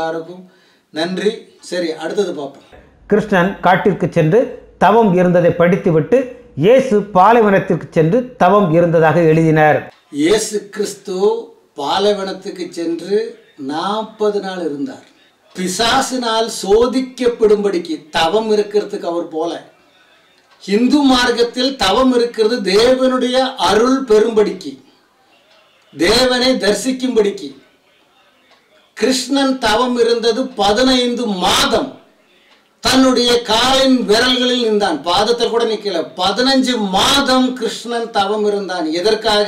எல்லாருக்கும் நன்றி சரி அடுத்தது பார்ப்போம் கிருஷ்ணன் காட்டிற்கு சென்று தவம் இருந்ததை படித்துவிட்டு இயேசு பாலைவனத்திற்கு சென்று தவம் இருந்ததாக எழுதினார் இயேசு கிறிஸ்து பாலைவனத்துக்கு சென்று நாற்பது நாள் இருந்தார் பிசாசினால் சோதிக்கப்படும்படிக்கு தவம் இருக்கிறதுக்கு அவர் போல இந்து மார்க்கத்தில் தவம் இருக்கிறது தேவனுடைய அருள் பெறும்படிக்கு தேவனை தரிசிக்கும்படிக்கு கிருஷ்ணன் தவம் இருந்தது பதினைந்து மாதம் தன்னுடைய காலின் விரல்களில் நின்றான் பாதத்தில் கூட நிக்கல பதினஞ்சு மாதம் கிருஷ்ணன் தவம் இருந்தான் எதற்காக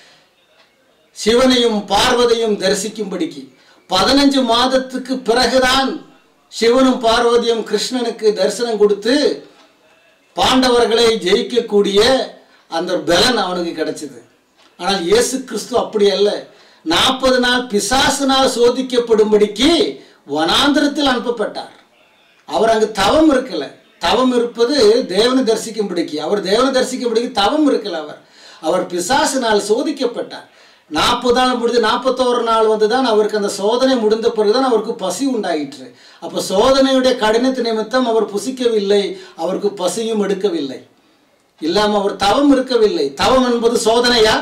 சிவனையும் பார்வதியும் தரிசிக்கும்படிக்கு பதினஞ்சு மாதத்துக்கு பிறகுதான் சிவனும் பார்வதியும் கிருஷ்ணனுக்கு தரிசனம் கொடுத்து பாண்டவர்களை ஜெயிக்கக்கூடிய அந்த பலன் அவனுக்கு கிடைச்சது ஆனால் இயேசு கிறிஸ்து அப்படி அல்ல நாற்பது நாள் பிசாசினால் சோதிக்கப்படும்படிக்கு வனாந்திரத்தில் அனுப்பப்பட்டார் அவர் அங்கு தவம் இருக்கல தவம் இருப்பது தேவனை தரிசிக்கும்படிக்கு அவர் தேவனை தரிசிக்கும்படிக்கு தவம் இருக்கல அவர் அவர் பிசாசினால் சோதிக்கப்பட்டார் நாற்பது நாள் முடிஞ்சு நாற்பத்தோரு நாள் வந்து தான் அவருக்கு அந்த சோதனை முடிந்த பிறகுதான் அவருக்கு பசி உண்டாயிற்று அப்போ சோதனையுடைய கடினத்து நிமித்தம் அவர் புசிக்கவில்லை அவருக்கு பசியும் எடுக்கவில்லை இல்லாமல் அவர் தவம் இருக்கவில்லை தவம் என்பது சோதனையா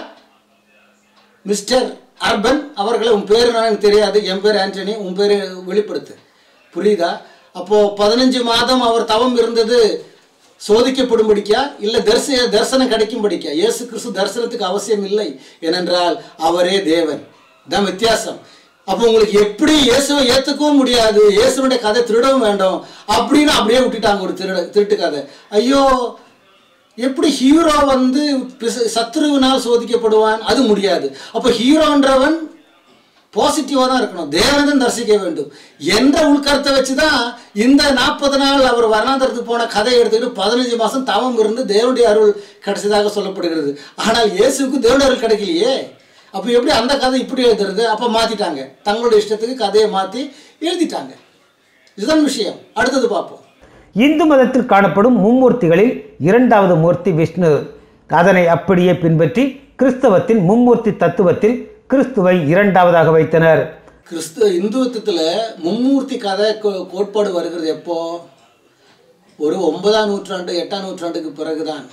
மிஸ்டர் அர்பன் அவர்களை உன் பேர் எனக்கு தெரியாது என் பேர் ஆண்டனி உன் பேர் வெளிப்படுத்து புரியுதா அப்போ பதினஞ்சு மாதம் அவர் தவம் இருந்தது சோதிக்கப்படும்படிக்கா இல்லை தரிச தரிசனம் கிடைக்கும்படிக்கா இயேசு கிறிஸ்து தரிசனத்துக்கு அவசியம் இல்லை ஏனென்றால் அவரே தேவன் தான் வித்தியாசம் அப்போ உங்களுக்கு எப்படி இயேசுவை ஏற்றுக்கவும் முடியாது இயேசுனுடைய கதை திருடவும் வேண்டாம் அப்படின்னு அப்படியே விட்டுட்டாங்க ஒரு திருட திருட்டு கதை ஐயோ எப்படி ஹீரோ வந்து பிச- சத்துருவினால் சோதிக்கப்படுவான் அது முடியாது அப்போ ஹீரோன்றவன் பாசிட்டிவாக தான் இருக்கணும் தேவனதன் தரிசிக்க வேண்டும் என்ற உள்கருத்தை வச்சு தான் இந்த நாற்பது நாள் அவர் வரணாந்தரத்துக்கு போன கதையை எடுத்துக்கிட்டு பதினஞ்சு மாதம் தவம் இருந்து தேவனுடைய அருள் கிடைச்சதாக சொல்லப்படுகிறது ஆனால் இயேசுவுக்கு தேவனுடைய அருள் கிடைக்கலையே அப்போ எப்படி அந்த கதை இப்படி எழுதுறது அப்போ மாற்றிட்டாங்க தங்களுடைய இஷ்டத்துக்கு கதையை மாற்றி எழுதிட்டாங்க இதுதான் விஷயம் அடுத்தது பார்ப்போம் இந்து மதத்தில் காணப்படும் மும்மூர்த்திகளில் இரண்டாவது மூர்த்தி விஷ்ணு அதனை அப்படியே பின்பற்றி கிறிஸ்தவத்தின் மும்மூர்த்தி தத்துவத்தில் கிறிஸ்துவை இரண்டாவதாக வைத்தனர் கிறிஸ்து இந்துத்துவத்தில் மும்மூர்த்தி கதை கோ- கோட்பாடு வருகிறது எப்போ ஒரு ஒன்பதாம் நூற்றாண்டு எட்டாம் நூற்றாண்டுக்கு பிறகுதான்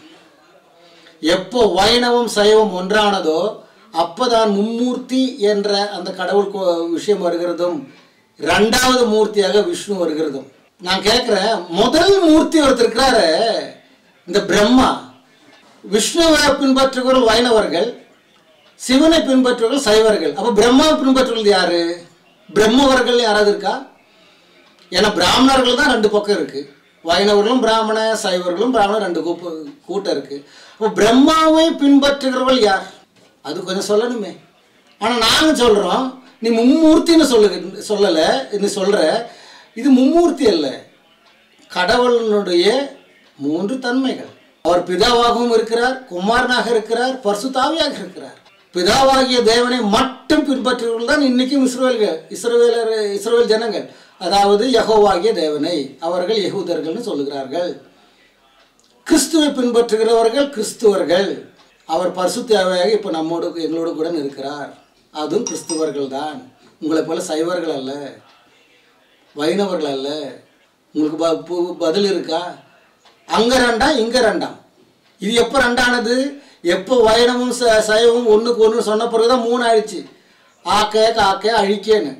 எப்போ வைணவம் சைவம் ஒன்றானதோ அப்பதான் மும்மூர்த்தி என்ற அந்த கடவுள் கோ- விஷயம் வருகிறதும் ரெண்டாவது மூர்த்தியாக விஷ்ணு வருகிறதும் நான் கேட்குறேன் முதல் மூர்த்தி ஒருத்தர் இருக்கிறாரு இந்த பிரம்மா விஷ்ணுவை பின்பற்றுகிறவர்கள் வைணவர்கள் சிவனை பின்பற்றுவர்கள் சைவர்கள் அப்போ பிரம்மாவை பின்பற்றுவது யாரு பிரம்மவர்கள் யாராவது இருக்கா ஏன்னா பிராமணர்கள் தான் ரெண்டு பக்கம் இருக்கு வைணவர்களும் பிராமண சைவர்களும் பிராமண ரெண்டு கூப்பு கூட்டம் இருக்கு அப்போ பிரம்மாவை பின்பற்றுகிறவர்கள் யார் அது கொஞ்சம் சொல்லணுமே ஆனால் நாங்கள் சொல்கிறோம் நீ மும்மூர்த்தின்னு சொல்லு சொல்லலை நீ சொல்கிற இது மும்மூர்த்தி அல்ல கடவுளினுடைய மூன்று தன்மைகள் அவர் பிதாவாகவும் இருக்கிறார் குமாரனாக இருக்கிறார் பரிசுத்தாவியாக இருக்கிறார் பிதாவாகிய தேவனை மட்டும் பின்பற்றுவர்கள் தான் இன்னைக்கும் இஸ்ரவேல்கள் இஸ்ரவேலர் இஸ்ரவேல் ஜனங்கள் அதாவது யெகோவாகிய தேவனை அவர்கள் யகூதர்கள்னு சொல்லுகிறார்கள் கிறிஸ்துவை பின்பற்றுகிறவர்கள் கிறிஸ்துவர்கள் அவர் பரிசுத்தாவியாக இப்போ நம்மோடு எங்களோடு கூட இருக்கிறார் அதுவும் கிறிஸ்துவர்கள் தான் உங்களை போல சைவர்கள் அல்ல வைணவர்கள் அல்ல உங்களுக்கு ப- பு- பதில் இருக்கா அங்க ரெண்டாம் இங்க ரெண்டாம் இது எப்போ ரெண்டானது எப்போ வைணவம் ச- சைவமும் ஒன்றுக்கு ஒன்று சொன்ன பிறகுதான் மூணு ஆயிடுச்சு ஆக்க காக்க அழிக்கேன்னு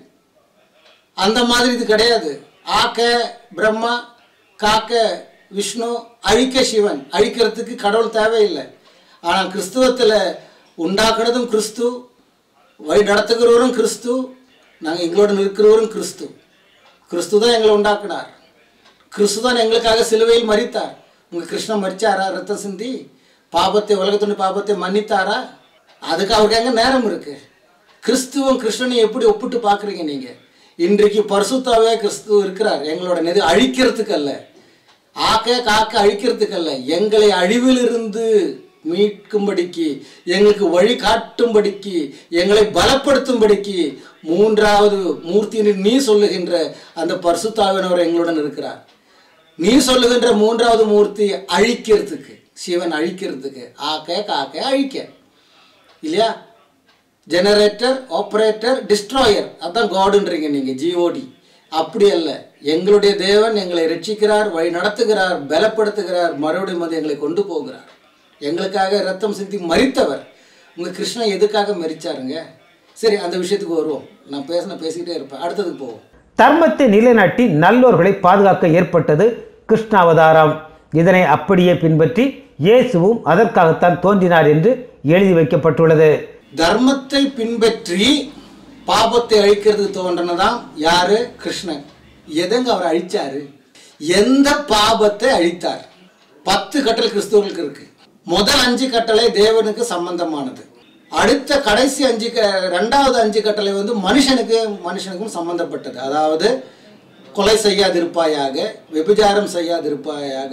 அந்த மாதிரி இது கிடையாது ஆக்க பிரம்மா காக்க விஷ்ணு அழிக்க சிவன் அழிக்கிறதுக்கு கடவுள் தேவையில்லை ஆனால் கிறிஸ்துவத்தில் உண்டாக்குனதும் கிறிஸ்து வழி நடத்துகிறவரும் கிறிஸ்து நாங்கள் எங்களோட நிற்கிறவரும் கிறிஸ்து கிறிஸ்து தான் எங்களை உண்டாக்குனார் கிறிஸ்து தான் எங்களுக்காக சிலுவையில் மரித்தார் உங்கள் கிருஷ்ணன் மரிச்சாரா ரத்தம் சிந்தி பாபத்தை உலகத்துடைய பாபத்தை மன்னித்தாரா அதுக்கு அவருக்கு எங்க நேரம் இருக்கு கிறிஸ்துவும் கிருஷ்ணனையும் எப்படி ஒப்பிட்டு பார்க்குறீங்க நீங்கள் இன்றைக்கு பரிசுத்தாவே கிறிஸ்து இருக்கிறார் எங்களோட நெது அழிக்கிறதுக்கு அல்ல ஆக்க காக்க அழிக்கிறதுக்கு அல்ல எங்களை அழிவிலிருந்து மீட்கும்படிக்கு எங்களுக்கு வழி காட்டும்படிக்கு எங்களை பலப்படுத்தும்படிக்கு மூன்றாவது மூர்த்தின்னு நீ சொல்லுகின்ற அந்த பரிசுத்தாவினவர் எங்களுடன் இருக்கிறார் நீ சொல்லுகின்ற மூன்றாவது மூர்த்தி அழிக்கிறதுக்கு சிவன் அழிக்கிறதுக்கு ஆக்க காக்க அழிக்க இல்லையா ஜெனரேட்டர் ஆப்ரேட்டர் டிஸ்ட்ராயர் அதான் காடுன்றீங்க நீங்கள் ஜிஓடி அப்படி அல்ல எங்களுடைய தேவன் எங்களை ரட்சிக்கிறார் வழி நடத்துகிறார் பலப்படுத்துகிறார் மறுபடியும் வந்து எங்களை கொண்டு போகிறார் எங்களுக்காக ரத்தம் சிந்தி மறித்தவர் உங்கள் கிருஷ்ணன் எதுக்காக மறிச்சாருங்க சரி அந்த விஷயத்துக்கு வருவோம் நான் பேசின பேசிக்கிட்டே இருப்பேன் அடுத்ததுக்கு போவோம் தர்மத்தை நிலைநாட்டி நல்லோர்களை பாதுகாக்க ஏற்பட்டது கிருஷ்ணாவதாரம் இதனை அப்படியே பின்பற்றி இயேசுவும் அதற்காகத்தான் தோன்றினார் என்று எழுதி வைக்கப்பட்டுள்ளது தர்மத்தை பின்பற்றி பாபத்தை அழிக்கிறதுக்கு தோன்றனதான் யாரு கிருஷ்ணன் எதங்க அவர் அழிச்சாரு எந்த பாபத்தை அழித்தார் பத்து கட்டளை கிறிஸ்துவர்களுக்கு இருக்கு முதல் அஞ்சு கட்டளை தேவனுக்கு சம்பந்தமானது அடுத்த கடைசி அஞ்சு க- ரெண்டாவது அஞ்சு கட்டளை வந்து மனுஷனுக்கு மனுஷனுக்கும் சம்பந்தப்பட்டது அதாவது கொலை செய்யாதிருப்பாயாக விபச்சாரம் செய்யாதிருப்பாயாக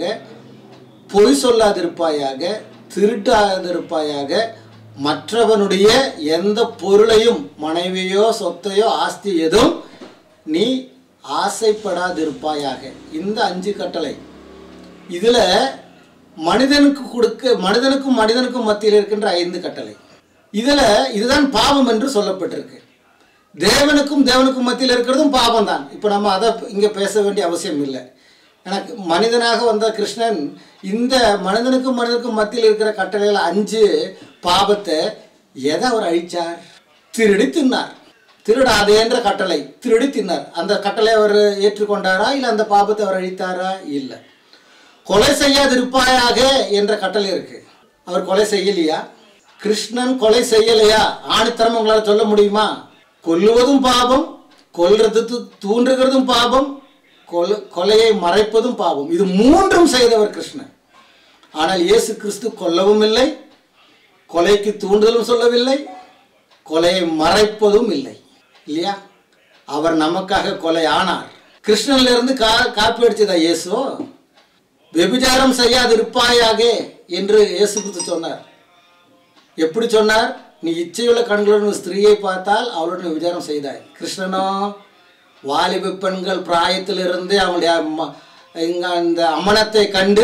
பொய் சொல்லாதிருப்பாயாக திருட்டாதிருப்பாயாக மற்றவனுடைய எந்த பொருளையும் மனைவியோ சொத்தையோ ஆஸ்தி எதுவும் நீ ஆசைப்படாதிருப்பாயாக இந்த அஞ்சு கட்டளை இதுல மனிதனுக்கு கொடுக்க மனிதனுக்கும் மனிதனுக்கும் மத்தியில் இருக்கின்ற ஐந்து கட்டளை இதுல இதுதான் பாவம் என்று சொல்லப்பட்டிருக்கு தேவனுக்கும் தேவனுக்கும் மத்தியில் இருக்கிறதும் பாவம் தான் இப்போ நம்ம அதை இங்கே பேச வேண்டிய அவசியம் இல்லை எனக்கு மனிதனாக வந்த கிருஷ்ணன் இந்த மனிதனுக்கும் மனிதனுக்கும் மத்தியில் இருக்கிற கட்டளைகள் அஞ்சு பாவத்தை எதை அவர் அழிச்சார் திருடி தின்னார் திருடாதேன்ற கட்டளை திருடி தின்னார் அந்த கட்டளை அவர் ஏற்றுக்கொண்டாரா இல்லை அந்த பாவத்தை அவர் அழித்தாரா இல்லை கொலை செய்யாதிருப்பாயாக என்ற கட்டளை இருக்கு அவர் கொலை செய்யலையா கிருஷ்ணன் கொலை செய்யலையா ஆணித்தரம் உங்களால் சொல்ல முடியுமா கொல்லுவதும் பாவம் கொல்றது து- தூண்டுகிறதும் பாவம் கொலை கொலையை மறைப்பதும் பாவம் இது மூன்றும் செய்தவர் கிருஷ்ணன் ஆனால் இயேசு கிறிஸ்து கொல்லவும் இல்லை கொலைக்கு தூண்டுதலும் சொல்லவில்லை கொலையை மறைப்பதும் இல்லை இல்லையா அவர் நமக்காக கொலை ஆனார் கிருஷ்ணன்ல இருந்து கா காப்பி அடிச்சதா இயேசு வெபிச்சாரம் செய்யாதிருப்பாயாக என்று இயேசு கிறிஸ்து சொன்னார் எப்படி சொன்னார் நீ இச்சையுள்ள கண்களுடன் ஒரு ஸ்திரீயை பார்த்தால் அவளுடன் விசாரம் செய்தாய் கிருஷ்ணனோ வாலிப பெண்கள் பிராயத்திலிருந்து அவங்களுடைய அம்ம- இங்க அந்த அம்மனத்தை கண்டு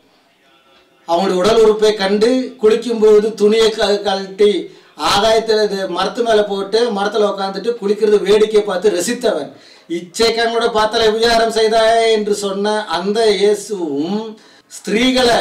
அவங்களுடைய உடல் உறுப்பை கண்டு குளிக்கும்போது துணியை க கழட்டி ஆகாயத்தில் இது மரத்து மேலே போட்டு மரத்தில் உட்காந்துட்டு குளிக்கிறது வேடிக்கை பார்த்து ரசித்தவன் இச்சை கண்ணோட பார்த்தால விசாரம் செய்தாய் என்று சொன்ன அந்த இயேசுவும் ஸ்திரீகளை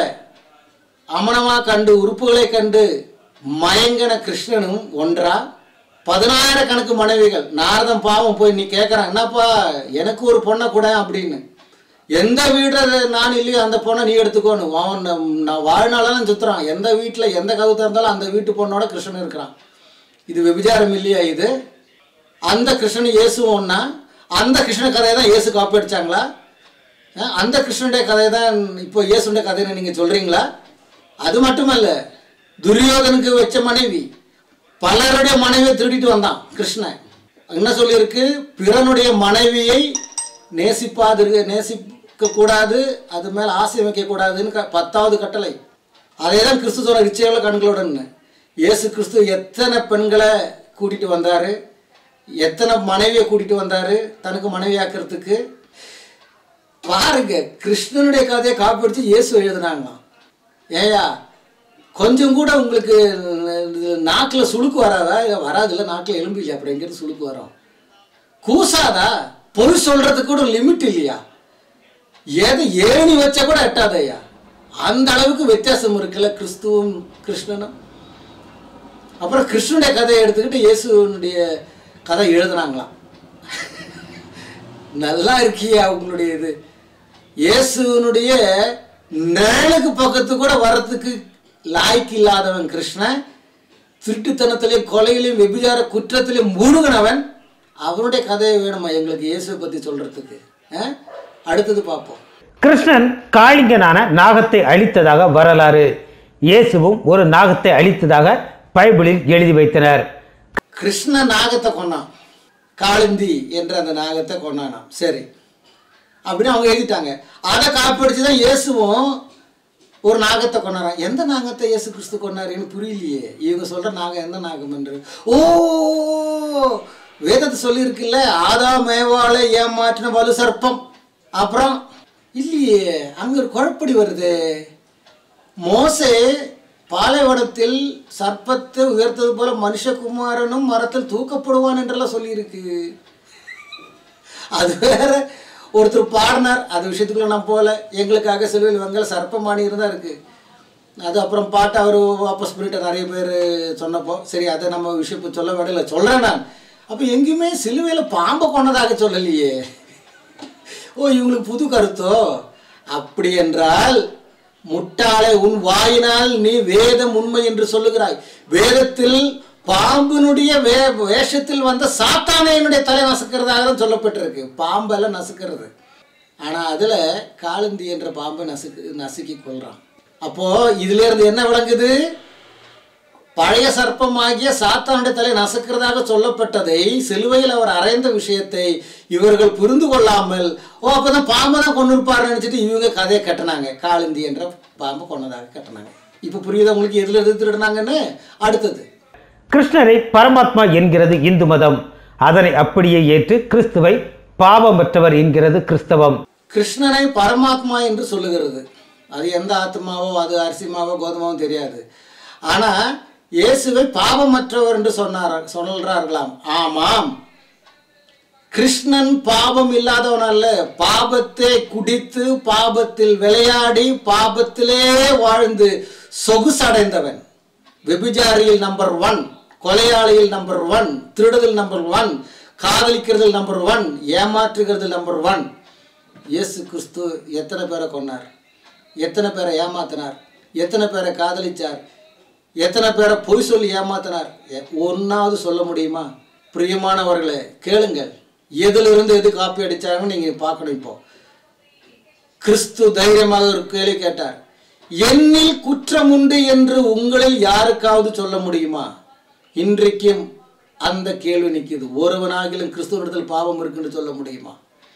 அமனமா கண்டு உறுப்புகளை கண்டு மயங்கன கிருஷ்ணனும் ஒன்றா பதினாயிரக்கணக்கு மனைவிகள் நாரதம் பாவம் போய் நீ கேட்குறான் என்னப்பா எனக்கு ஒரு பொண்ணை கூட அப்படின்னு எந்த வீட்டில் நான் இல்லையோ அந்த பொண்ணை நீ எடுத்துக்கோணும் அவன் நம்- நான் வாழ்நாளெல்லாம் சுத்துறான் எந்த வீட்டில் எந்த கவு திறந்தாலும் அந்த வீட்டு பொண்ணோட கிருஷ்ணன் இருக்கிறான் இது விபச்சாரம் இல்லையா இது அந்த கிருஷ்ணன் இயேசுவும் ஒன்றா அந்த கிருஷ்ண கதையை தான் இயேசு காப்பி அடிச்சாங்களா அஹ் அந்த கிருஷ்ணனுடைய கதை தான் இப்போ இயேசுடைய கதைன்னு நீங்கள் சொல்கிறீங்களா அது மட்டுமல்ல துரியோதனுக்கு வச்ச மனைவி பலருடைய மனைவியை திருடிட்டு வந்தான் கிருஷ்ணன் என்ன சொல்லியிருக்கு பிறனுடைய மனைவியை நேசிப்பாது நேசிக்க கூடாது அது மேலே ஆசை வைக்கக்கூடாதுன்னு க பத்தாவது கட்டளை அதே தான் கிறிஸ்து சொன்ன இச்சையுள்ள கண்களுடன் இயேசு கிறிஸ்து எத்தனை பெண்களை கூட்டிட்டு வந்தாரு எத்தனை மனைவியை கூட்டிட்டு வந்தாரு தனக்கு மனைவியாக்குறதுக்கு பாருங்க கிருஷ்ணனுடைய கதையை காப்பி அடிச்சு இயேசு எழுதுனாங்களாம் ஏயா கொஞ்சம் கூட உங்களுக்கு நாக்கில் சுளுக்கு வராதா இல்லை வராதுல்ல நாக்கில் எலும்பு இல்லையா அப்புறம் எங்கேருந்து சுளுக்கு வரும் கூசாதா பொய் சொல்றதுக்கு கூட லிமிட் இல்லையா எது ஏணி வச்சா கூட எட்டாதையா அந்த அளவுக்கு வித்தியாசம் இருக்குல்ல கிறிஸ்துவும் கிருஷ்ணனும் அப்புறம் கிருஷ்ணனுடைய கதையை எடுத்துக்கிட்டு இயேசுனுடைய கதை எழுதுனாங்களாம் நல்லா இருக்கியா உங்களுடைய இது இயேசுனுடைய நிழலுக்கு பக்கத்து கூட வர்றதுக்கு லாய்க்கு இல்லாதவன் கிருஷ்ணன் திருட்டுத்தனத்திலையும் கொலையிலையும் வெபிச்சார குற்றத்திலையும் மூழ்கினவன் அவனுடைய கதையை வேணுமா எங்களுக்கு இயேசுவை பற்றி சொல்கிறதுக்கு அடுத்தது பார்ப்போம் கிருஷ்ணன் காளிங்கனான நாகத்தை அழித்ததாக வரலாறு இயேசுவும் ஒரு நாகத்தை அழித்ததாக பைபிளில் எழுதி வைத்தனர் கிருஷ்ண நாகத்தை கொன்னான் காளிந்தி என்ற அந்த நாகத்தை கொன்னானாம் சரி அப்படின்னு அவங்க எழுதிட்டாங்க அதை காப்பிடிச்சு தான் இயேசுவும் ஒரு நாகத்தை கொண்டாராம் எந்த நாகத்தை இயேசு கிறிஸ்து கொண்டாருன்னு புரியலையே இவங்க சொல்ற நாகம் எந்த நாகம் என்று ஓ வேதத்தை சொல்லியிருக்குல்ல ஆதா மேவாளை ஏமாற்றின வலு சர்ப்பம் அப்புறம் இல்லையே அங்க ஒரு குழப்படி வருது மோசே பாலைவனத்தில் சர்ப்பத்தை உயர்த்தது போல மனுஷகுமாரனும் மரத்தில் தூக்கப்படுவான் என்றெல்லாம் சொல்லியிருக்கு அது வேற ஒருத்தர் பாடினார் அது விஷயத்துக்குள்ள நான் போகல எங்களுக்காக சிலுவையில் வெங்கல சர்ப்பமானி இருந்தா இருக்கு அது அப்புறம் பாட்டு அவர் வாபஸ் பண்ணிட்டு நிறைய பேர் சொன்னப்போ சரி அதை நம்ம விஷயம் இப்ப சொல்ல வேண்டிய சொல்கிறேன் நான் அப்போ எங்கேயுமே சிலுவையில் பாம்பை கொண்டதாக சொல்லலையே ஓ இவங்களுக்கு புது கருத்தோ அப்படி என்றால் முட்டாளே உன் வாயினால் நீ வேதம் உண்மை என்று சொல்லுகிறாய் வேதத்தில் பாம்பினுடைய வே வேஷத்தில் வந்த சாத்தானையனுடைய தலை நசுக்கிறதாக தான் சொல்லப்பட்டிருக்கு பாம்பெல்லாம் நசுக்கிறது ஆனால் அதில் காலந்தி என்ற பாம்பை நசுக்கு நசுக்கி கொள்றான் அப்போ இதுல இருந்து என்ன விளங்குது பழைய சர்ப்பமாகிய சாத்தானுடைய தலை நசுக்கிறதாக சொல்லப்பட்டதை சிலுவையில் அவர் அறைந்த விஷயத்தை இவர்கள் புரிந்து கொள்ளாமல் ஓ அப்பதான் பாம்பை தான் கொண்டு இருப்பாருன்னு நினைச்சிட்டு இவங்க கதையை கட்டினாங்க காளிந்தி என்ற பாம்பை கொண்டதாக கட்டினாங்க இப்போ புரியுதா உங்களுக்கு எதுல இருந்து திருடினாங்கன்னு அடுத்தது கிருஷ்ணரை பரமாத்மா என்கிறது இந்து மதம் அதனை அப்படியே ஏற்று கிறிஸ்துவை பாவமற்றவர் என்கிறது கிறிஸ்தவம் கிருஷ்ணனை பரமாத்மா என்று சொல்லுகிறது அது எந்த ஆத்மாவோ அது அரிசிமாவோ கோதுமாவோ தெரியாது ஆனா இயேசுவை பாவமற்றவர் என்று சொன்னார் சொல்றார்களாம் ஆமாம் கிருஷ்ணன் பாவம் இல்லாதவன் அல்ல பாபத்தை குடித்து பாபத்தில் விளையாடி பாபத்திலே வாழ்ந்து சொகுசடைந்தவன் வெபிஜாரியில் நம்பர் ஒன் கொலையாளியில் நம்பர் ஒன் திருடுதல் நம்பர் ஒன் காதலிக்கிறதில் நம்பர் ஒன் ஏமாற்றுகிறது நம்பர் ஒன் இயேசு கிறிஸ்து எத்தனை பேரை கொன்னார் எத்தனை பேரை ஏமாத்தினார் எத்தனை பேரை காதலிச்சார் எத்தனை பேரை பொய் சொல்லி ஏமாத்தினார் எ- ஒண்ணாவது சொல்ல முடியுமா பிரியமானவர்களே கேளுங்கள் எதிலிருந்து எது காப்பி அடிச்சாங்கன்னு நீங்க பார்க்கணும் இப்போ கிறிஸ்து தைரியமாக ஒரு கேள்வி கேட்டார் என்னில் குற்றம் உண்டு என்று உங்களில் யாருக்காவது சொல்ல முடியுமா இன்றைக்கும் அந்த கேள்வி நிற்கிது ஒருவனாகிலும் கிறிஸ்துவனிடத்தில் பாவம் இருக்குன்னு சொல்ல முடியுமா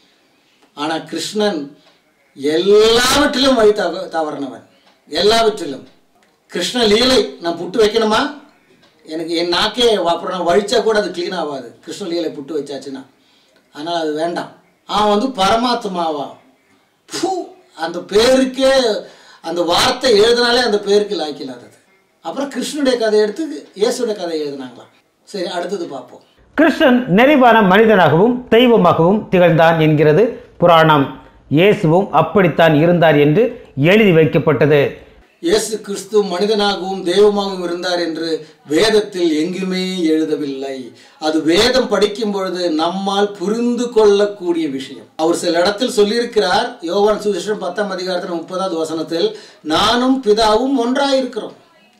ஆனா கிருஷ்ணன் எல்லாவற்றிலும் வழி தவ தவறினவன் எல்லாவற்றிலும் கிருஷ்ண லீலை நான் புட்டு வைக்கணுமா எனக்கு என் நாக்கே அப்புறம் நான் வழிச்சா கூட அது க்ளீன் ஆகாது கிருஷ்ண லீலை புட்டு வச்சாச்சுன்னா அதனால் அது வேண்டாம் அவன் வந்து பரமாத்மாவா ஃபு, அந்த பேருக்கே அந்த வார்த்தை எழுதினாலே அந்த பேருக்கு லாய்க்கில்லாதது அப்புறம் கிருஷ்ணனுடைய கதையை எடுத்து இயேசுடைய கதையை எழுதினாங்களாம் சரி அடுத்தது பார்ப்போம் கிருஷ்ணன் நிறைவான மனிதனாகவும் தெய்வமாகவும் திகழ்ந்தான் என்கிறது புராணம் இயேசுவும் அப்படித்தான் இருந்தார் என்று எழுதி வைக்கப்பட்டது இயேசு கிறிஸ்து மனிதனாகவும் தெய்வமாகவும் இருந்தார் என்று வேதத்தில் எங்குமே எழுதவில்லை அது வேதம் படிக்கும் பொழுது நம்மால் புரிந்து கொள்ளக்கூடிய விஷயம் அவர் சில இடத்தில் சொல்லியிருக்கிறார் யோவான் சுவிசேஷம் பத்தாம் அதிகாரத்தில் முப்பதாவது வசனத்தில் நானும் பிதாவும் ஒன்றாயிருக்கிறோம்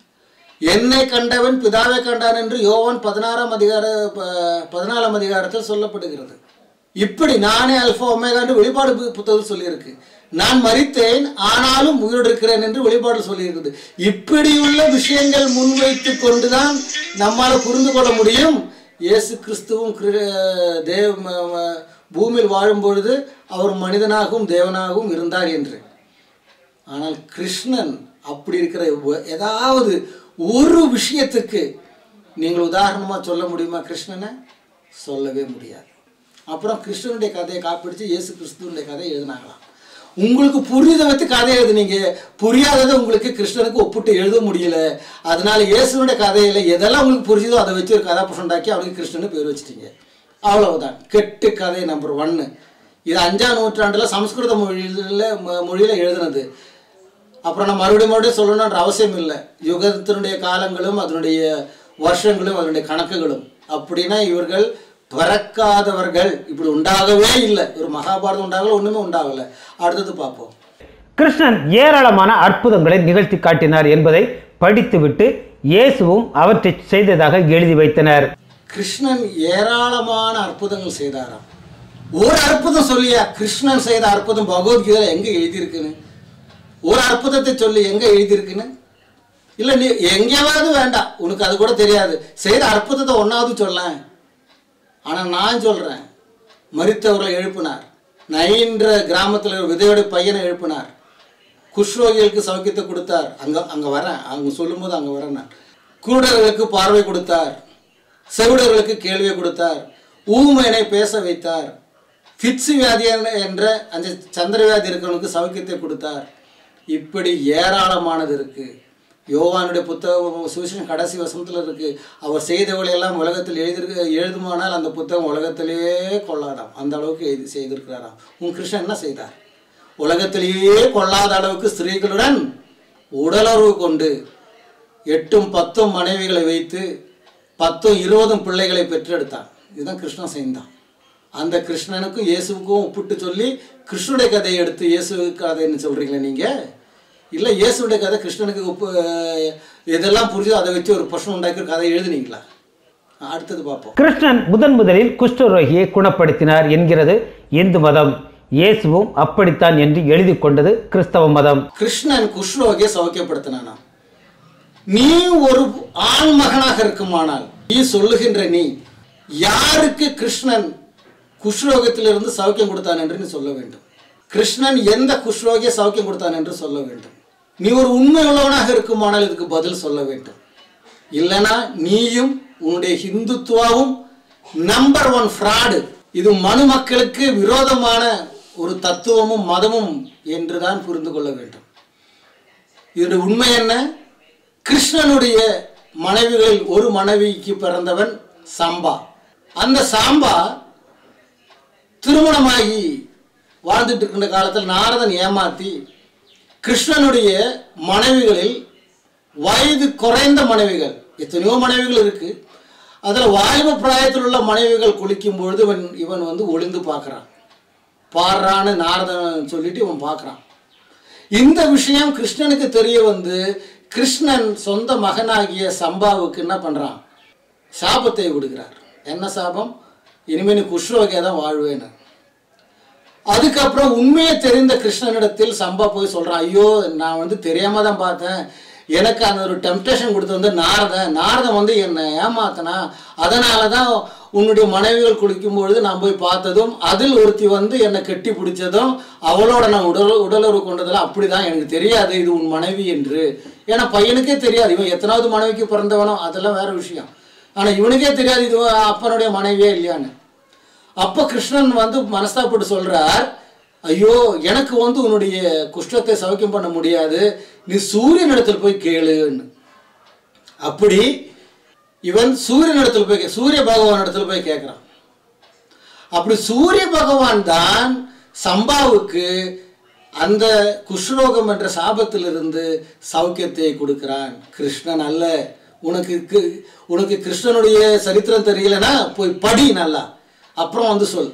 என்னை கண்டவன் பிதாவை கண்டான் என்று யோவான் பதினாறாம் அதிகார ப- பதினாலாம் அதிகாரத்தில் சொல்லப்படுகிறது இப்படி நானே அல்பா ஒமேகா என்று வெளிப்பாடு பு- புத்தகத்தில் சொல்லியிருக்கு நான் மரித்தேன் ஆனாலும் உயிரோடு இருக்கிறேன் என்று வெளிப்பாடு சொல்லியிருக்குது இப்படியுள்ள விஷயங்கள் முன்வைத்து கொண்டுதான் நம்மால் புரிந்து கொள்ள முடியும் இயேசு கிறிஸ்துவும் கிரு- தேவ ம- ம- பூமியில் வாழும் பொழுது அவர் மனிதனாகவும் தேவனாகவும் இருந்தார் என்று ஆனால் கிருஷ்ணன் அப்படி இருக்கிற ஒ- ஏதாவது ஒரு விஷயத்துக்கு நீங்கள் உதாரணமாக சொல்ல முடியுமா கிருஷ்ணனை சொல்லவே முடியாது அப்புறம் கிருஷ்ணனுடைய கதையை காப்பிடிச்சு இயேசு கிறிஸ்துவனுடைய கதையை எழுதினாங்களாம் உங்களுக்கு புரியுதை வச்சு கதை எழுதுனீங்க புரியாததை உங்களுக்கு கிருஷ்ணனுக்கு ஒப்பிட்டு எழுத முடியல அதனால இயேசுனுடைய கதையில எதெல்லாம் உங்களுக்கு புரியுதோ அதை வச்சு ஒரு கதாபாத்திரம் உண்டாக்கி அவனுக்கு கிருஷ்ணனு பேர் வச்சிட்டீங்க அவ்வளவுதான் கெட்டு கதை நம்பர் ஒன்னு இது அஞ்சாம் நூற்றாண்டுல சமஸ்கிருத மொழியில மொ- மொழியில எழுதுனது அப்புறம் நான் மறுபடியும் மறுபடியும் சொல்லணுன்ற அவசியம் இல்லை யுகத்தினுடைய காலங்களும் அதனுடைய வருஷங்களும் அதனுடைய கணக்குகளும் அப்படின்னா இவர்கள் பிறக்காதவர்கள் இப்படி உண்டாகவே இல்லை ஒரு மகாபாரதம் உண்டாகல ஒண்ணுமே உண்டாகல அடுத்தது பார்ப்போம் கிருஷ்ணன் ஏராளமான அற்புதங்களை நிகழ்த்தி காட்டினார் என்பதை படித்துவிட்டு இயேசுவும் அவற்றை செய்ததாக எழுதி வைத்தனர் கிருஷ்ணன் ஏராளமான அற்புதங்கள் செய்தாராம் ஒரு அற்புதம் சொல்லியா கிருஷ்ணன் செய்த அற்புதம் பகவத்கீதையில எங்க எழுதியிருக்குன்னு ஒரு அற்புதத்தை சொல்லி எங்க எழுதியிருக்குன்னு இல்ல நீ எங்கேயாவது வேண்டாம் உனக்கு அது கூட தெரியாது செய்த அற்புதத்தை ஒன்னாவது சொல்லேன் ஆனா நான் சொல்றேன் மரித்தவர்களை எழுப்பினார் நயின்ற கிராமத்துல ஒரு விதையோட பையனை எழுப்பினார் குஷ்ரோகிகளுக்கு சௌக்கியத்தை கொடுத்தார் அங்க அங்க வரேன் அவங்க சொல்லும்போது அங்க வரேன் நான் குருடர்களுக்கு பார்வை கொடுத்தார் செவிடர்களுக்கு கேள்வியை கொடுத்தார் ஊமையனை பேச வைத்தார் ஃபிட்ஸ் வியாதி என்ற- என்ற அந்த சந்திர வியாதி இருக்கிறவனுக்கு சௌக்கியத்தை கொடுத்தார் இப்படி ஏராளமானது இருக்கு யோவானுடைய புத்தகம் சுவிசேஷம் கடைசி வசனத்தில் இருக்கு அவர் செய்தவளை எல்லாம் உலகத்தில் எழுதிருக்க எழுதுமானால் அந்த புத்தகம் உலகத்திலேயே கொள்ளாதாம் அந்த அளவுக்கு எழுதி செய்திருக்கிறாராம் உன் கிருஷ்ணன் என்ன செய்தார் உலகத்திலேயே கொள்ளாத அளவுக்கு ஸ்திரீகளுடன் உடலுறவு கொண்டு எட்டும் பத்தும் மனைவிகளை வைத்து பத்தும் இருபதும் பிள்ளைகளை பெற்றெடுத்தான் இதுதான் கிருஷ்ணன் செய்தான் அந்த கிருஷ்ணனுக்கும் இயேசுவுக்கும் ஒப்பிட்டு சொல்லி கிருஷ்ணனுடைய கதையை எடுத்து இயேசு கதைன்னு சொல்கிறீங்களா நீங்கள் இல்லை இயேசுடைய கதை கிருஷ்ணனுக்கு ஒப்பு எதெல்லாம் புரிஞ்சோ அதை வச்சு ஒரு பிரச்சனை உண்டாக்கி ஒரு கதை எழுதுனீங்களா அடுத்தது பார்ப்போம் கிருஷ்ணன் முதன் முதலில் குஷ்டரோகியை குணப்படுத்தினார் என்கிறது இந்து மதம் இயேசுவும் அப்படித்தான் என்று எழுதி கொண்டது கிறிஸ்தவ மதம் கிருஷ்ணன் குஷ்ரோகியை சௌக்கியப்படுத்தினானா நீ ஒரு ஆண் மகனாக இருக்குமானால் நீ சொல்லுகின்ற நீ யாருக்கு கிருஷ்ணன் குஷ்ரோகத்திலிருந்து சௌக்கியம் கொடுத்தான் என்று நீ சொல்ல வேண்டும் கிருஷ்ணன் எந்த குஷ்ரோகிய சௌக்கியம் கொடுத்தான் என்று சொல்ல வேண்டும் நீ ஒரு உண்மை உள்ளவனாக இருக்குமானால் இதுக்கு பதில் சொல்ல வேண்டும் இல்லைனா நீயும் உன்னுடைய ஹிந்துத்துவாவும் நம்பர் ஒன் ஃப்ராடு இது மனு மக்களுக்கு விரோதமான ஒரு தத்துவமும் மதமும் என்றுதான் புரிந்து கொள்ள வேண்டும் இதனுடைய உண்மை என்ன கிருஷ்ணனுடைய மனைவிகளில் ஒரு மனைவிக்கு பிறந்தவன் சம்பா அந்த சாம்பா திருமணமாகி வாழ்ந்துட்டு இருக்கின்ற காலத்தில் நாரதன் ஏமாத்தி கிருஷ்ணனுடைய மனைவிகளில் வயது குறைந்த மனைவிகள் எத்தனையோ மனைவிகள் இருக்கு அதில் வாலிப பிராயத்தில் உள்ள மனைவிகள் குளிக்கும் பொழுது இவன் இவன் வந்து ஒளிந்து பார்க்குறான் பாடுறான்னு நாரதன் சொல்லிட்டு இவன் பார்க்குறான் இந்த விஷயம் கிருஷ்ணனுக்கு தெரிய வந்து கிருஷ்ணன் சொந்த மகனாகிய சம்பாவுக்கு என்ன பண்ணுறான் சாபத்தை கொடுக்கிறார் என்ன சாபம் இனிமே நீ குஷ்ரோகியா தான் வாழ்வேன்னு அதுக்கப்புறம் உண்மையை தெரிந்த கிருஷ்ணனிடத்தில் சம்பா போய் சொல்கிறான் ஐயோ நான் வந்து தெரியாம தான் பார்த்தேன் எனக்கு அந்த ஒரு டெம்டேஷன் கொடுத்து வந்து நாரதன் நாரதன் வந்து என்னை ஏமாத்தினா அதனால தான் உன்னுடைய மனைவிகள் குளிக்கும் பொழுது நான் போய் பார்த்ததும் அதில் ஒருத்தி வந்து என்னை கட்டி பிடிச்சதும் அவளோட நான் உடல் உடலுறவு கொண்டதில் அப்படி தான் எனக்கு தெரியாது இது உன் மனைவி என்று ஏன்னா பையனுக்கே தெரியாது இவன் எத்தனாவது மனைவிக்கு பிறந்தவனோ அதெல்லாம் வேற விஷயம் ஆனால் இவனுக்கே தெரியாது இது அப்பனுடைய மனைவியே இல்லையான்னு அப்போ கிருஷ்ணன் வந்து மனஸ்தாப்பட்டு சொல்றார் ஐயோ எனக்கு வந்து உன்னுடைய குஷ்டத்தை சௌக்கியம் பண்ண முடியாது நீ சூரியன் இடத்துல போய் கேளுன்னு அப்படி இவன் சூரியன் இடத்துல போய் கே- சூரிய பகவான் இடத்துல போய் கேட்குறான் அப்படி சூரிய பகவான் தான் சம்பாவுக்கு அந்த குஷ்ரோகம் என்ற சாபத்திலிருந்து சௌக்கியத்தை கொடுக்கிறான் கிருஷ்ணன் அல்ல உனக்கு கி- உனக்கு கிருஷ்ணனுடைய சரித்திரம் தெரியலனா போய் படி நல்லா அப்புறம் வந்து சொல்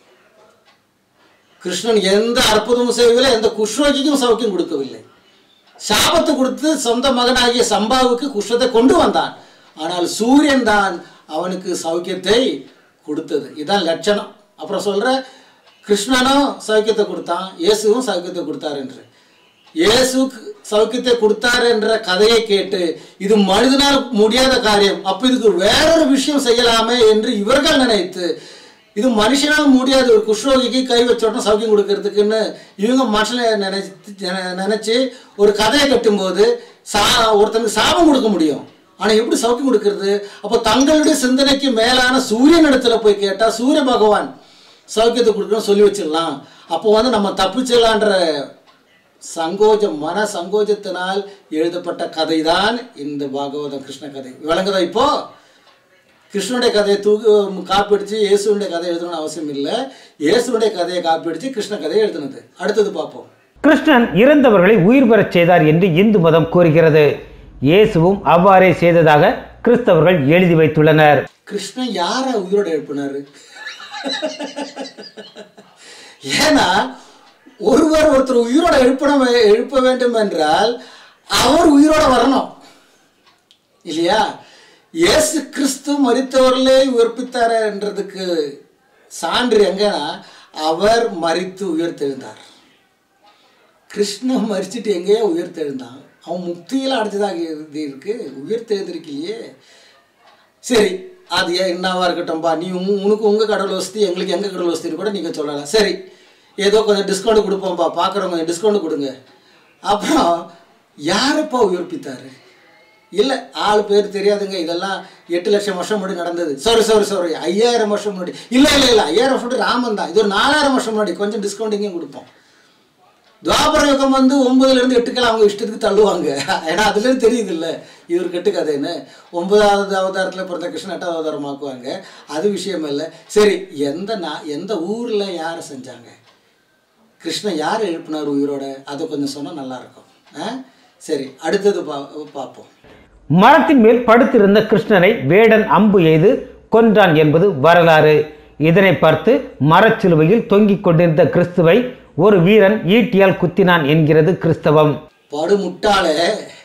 கிருஷ்ணன் எந்த அற்புதமும் செய்யவில்லை எந்த குஷ்ரோகிக்கும் சௌக்கியம் கொடுக்கவில்லை சாபத்தை கொடுத்து சொந்த மகனாகிய சம்பாவுக்கு குஷ்டத்தை கொண்டு வந்தான் ஆனால் சூரியன் தான் அவனுக்கு சௌக்கியத்தை கொடுத்தது இதான் லட்சணம் அப்புறம் சொல்ற கிருஷ்ணனும் சௌக்கியத்தை கொடுத்தான் இயேசுவும் சௌக்கியத்தை கொடுத்தார் என்று இயேசு சௌக்கியத்தை கொடுத்தார் என்ற கதையை கேட்டு இது மனிதனால் முடியாத காரியம் அப்ப இதுக்கு வேறொரு விஷயம் செய்யலாமே என்று இவர்கள் நினைத்து இது மனுஷனால் முடியாது ஒரு குஷ்ரோகிக்கு கை வச்சோட்டம் சௌக்கியம் கொடுக்கறதுக்குன்னு இவங்க மனுஷனை நினைச்சு நினை- நினைச்சு ஒரு கதையை கட்டும்போது சா ஒருத்தனுக்கு சாபம் கொடுக்க முடியும் ஆனா எப்படி சௌக்கியம் கொடுக்கறது அப்போ தங்களுடைய சிந்தனைக்கு மேலான சூரியன் இடத்துல போய் கேட்டா சூரிய பகவான் சௌக்கியத்தை கொடுக்கணும்னு சொல்லி வச்சிடலாம் அப்போ வந்து நம்ம தப்பிச்சிடலான்ற சங்கோஜம் மன சங்கோஜத்தினால் எழுதப்பட்ட கதை தான் இந்த பாகவதம் கிருஷ்ண கதை விளங்குதா இப்போ கிருஷ்ணனுடைய கதையை தூக்கி காப்பிடிச்சு இயேசுனுடைய கதை எழுதணும்னு அவசியம் இல்லை இயேசுனுடைய கதையை காப்பிடிச்சு கிருஷ்ண கதையை எழுதுனது அடுத்தது பார்ப்போம் கிருஷ்ணன் இறந்தவர்களை உயிர் பெறச் செய்தார் என்று இந்து மதம் கூறுகிறது இயேசுவும் அவ்வாறே செய்ததாக கிறிஸ்தவர்கள் எழுதி வைத்துள்ளனர் கிருஷ்ணன் யாரை உயிரோட எழுப்பினாரு ஏன்னா ஒருவர் ஒருத்தர் உயிரோட எழுப்பணும் எழுப்ப வேண்டும் என்றால் அவர் உயிரோட வரணும் இல்லையா இயேசு கிறிஸ்து மரித்தவர்களே உயிர்ப்பித்தார் என்றதுக்கு சான்று எங்கன்னா அவர் மரித்து உயிர்த்தெழுந்தார் கிருஷ்ணன் மரிச்சிட்டு எங்கேயோ உயிர்த்தெழுந்தான் அவன் முக்தியில் அடைச்சதாக இது இருக்கு உயிர்த்தெழுந்திருக்கலையே சரி அது ஏன் என்னவா இருக்கட்டும்பா நீ உங்க- உனக்கு உங்கள் கடவுள் வசதி எங்களுக்கு எங்கள் கடவுள் வசதின்னு கூட நீங்கள் சொல்லலாம் சரி ஏதோ கொஞ்சம் டிஸ்கவுண்ட் கொடுப்போம்ப்பா பார்க்குறவங்க கொஞ்சம் டிஸ்கவுண்ட் கொடுங்க அப்புறம் யாருப்பா உயிர்ப்பித்தாரு இல்லை ஆள் பேர் தெரியாதுங்க இதெல்லாம் எட்டு லட்சம் வருஷம் முன்னாடி நடந்தது சாரி சாரி சாரி ஐயாயிரம் வருஷம் முன்னாடி இல்லை இல்லை இல்லை ஐயாயிரம் வருஷம் முன்னாடி ராமன் தான் இது ஒரு நாலாயிரம் வருஷம் முன்னாடி கொஞ்சம் டிஸ்கவுண்ட் இங்கேயும் கொடுப்போம் துவாபர யுகம் வந்து ஒன்பதுல இருந்து எட்டுக்கெல்லாம் அவங்க இஷ்டத்துக்கு தள்ளுவாங்க ஏன்னா அதுல இருந்து தெரியுது இல்ல இவர் கட்டுக்கதைன்னு ஒன்பதாவது அவதாரத்துல பிறந்த கிருஷ்ணன் எட்டாவது அவதாரம் ஆக்குவாங்க அது விஷயம் இல்லை சரி எந்த நா எந்த ஊர்ல யாரை செஞ்சாங்க கிருஷ்ணன் யார் எழுப்பினார் உயிரோட அதை கொஞ்சம் சொன்னா நல்லா இருக்கும் ஆ? சரி அடுத்தது பா பார்ப்போம் மரத்தின் மேல் படுத்திருந்த கிருஷ்ணனை வேடன் அம்பு எய்து கொன்றான் என்பது வரலாறு இதனை பார்த்து மரச்சிலுவையில் தொங்கிக் கொண்டிருந்த கிறிஸ்துவை ஒரு வீரன் ஈட்டியால் குத்தினான் என்கிறது கிறிஸ்தவம் படு முட்டாளே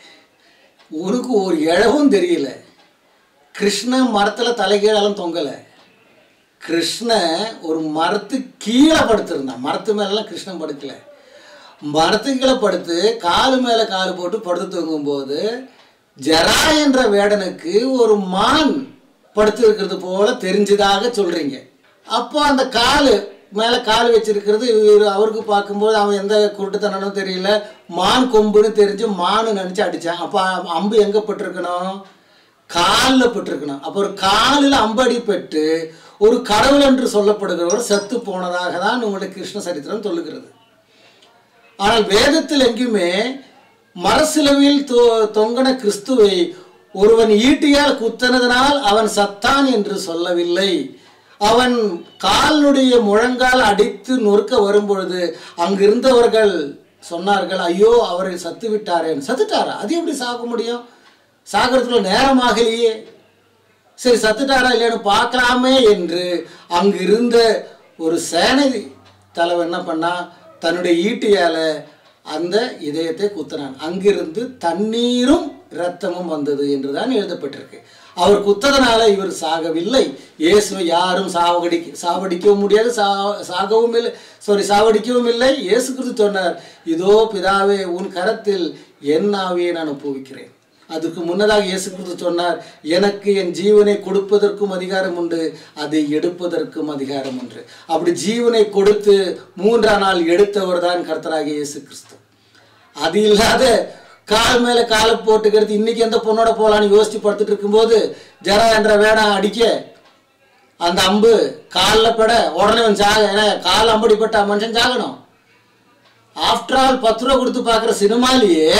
உனக்கு ஒரு இழவும் தெரியல கிருஷ்ணன் மரத்துல தலைகீழாலும் தொங்கலை கிருஷ்ணன் ஒரு மரத்து கீழே படுத்திருந்தான் மரத்து மேலெல்லாம் கிருஷ்ணன் படுக்கல மரத்து கீழே படுத்து காலு மேலே காலு போட்டு படுத்து தூங்கும்போது ஜரா என்ற வேடனுக்கு ஒரு மான் படுத்து இருக்கிறது போல தெரிஞ்சதாக சொல்றீங்க அப்போ அந்த காலு மேலே கால் வச்சிருக்கிறது இவரு அவருக்கு பார்க்கும்போது அவன் எந்த குருட்டுத்தனனும் தெரியல மான் கொம்புன்னு தெரிஞ்சு மானு நினச்சி அடிச்சான் அப்போ அம்பு எங்கே பட்டிருக்கணும் காலில் பட்டிருக்கணும் அப்போ ஒரு காலில் அம்படி பெற்று ஒரு கடவுள் என்று சொல்லப்படுகிறவர் செத்து போனதாக தான் உங்களுடைய கிருஷ்ண சரித்திரம் சொல்லுகிறது ஆனால் வேதத்தில் எங்கேயுமே மரசிலுவையில் தொ தொங்கன கிறிஸ்துவை ஒருவன் ஈட்டியால் குத்தனதனால் அவன் சத்தான் என்று சொல்லவில்லை அவன் காலினுடைய முழங்கால் அடித்து நொறுக்க வரும்பொழுது அங்கிருந்தவர்கள் சொன்னார்கள் ஐயோ அவரை சத்து விட்டாரேன்னு சத்துட்டாரா அது எப்படி சாக முடியும் சாகிறதுக்குள்ள நேரமாகலையே சரி சத்துட்டாரா இல்லையான்னு பார்க்கலாமே என்று அங்கு இருந்த ஒரு சேனை தலைவன் என்ன பண்ணா தன்னுடைய ஈட்டியால அந்த இதயத்தை குத்தினான் அங்கிருந்து தண்ணீரும் இரத்தமும் வந்தது என்றுதான் எழுதப்பட்டிருக்கு அவர் குத்ததனால இவர் சாகவில்லை இயேசுவை யாரும் சாவடிக்க சாவடிக்கவும் முடியாது சா சாகவும் இல்லை சாரி சாவடிக்கவும் இல்லை இயேசு கிறிஸ்து சொன்னார் இதோ பிதாவே உன் கரத்தில் என் ஆவியை நான் ஒப்புவிக்கிறேன் அதுக்கு முன்னதாக இயேசு கிறிஸ்து சொன்னார் எனக்கு என் ஜீவனை கொடுப்பதற்கும் அதிகாரம் உண்டு அதை எடுப்பதற்கும் அதிகாரம் உண்டு அப்படி ஜீவனை கொடுத்து மூன்றாம் நாள் எடுத்தவர் தான் கர்த்தராகிய இயேசு கிறிஸ்து அது இல்லாத கால் மேல காலை போட்டுக்கிறது இன்னைக்கு எந்த பொண்ணோட போலான்னு யோசிச்சு படுத்துட்டு இருக்கும்போது ஜரா என்ற வேடம் அடிக்க அந்த அம்பு காலில் பட உடனே அவன் சாக ஏன்னா கால் அம்படிப்பட்ட மனுஷன் சாகணும் ஆஃப்டர் ஆல் பத்து ரூபா கொடுத்து பார்க்குற சினிமாலேயே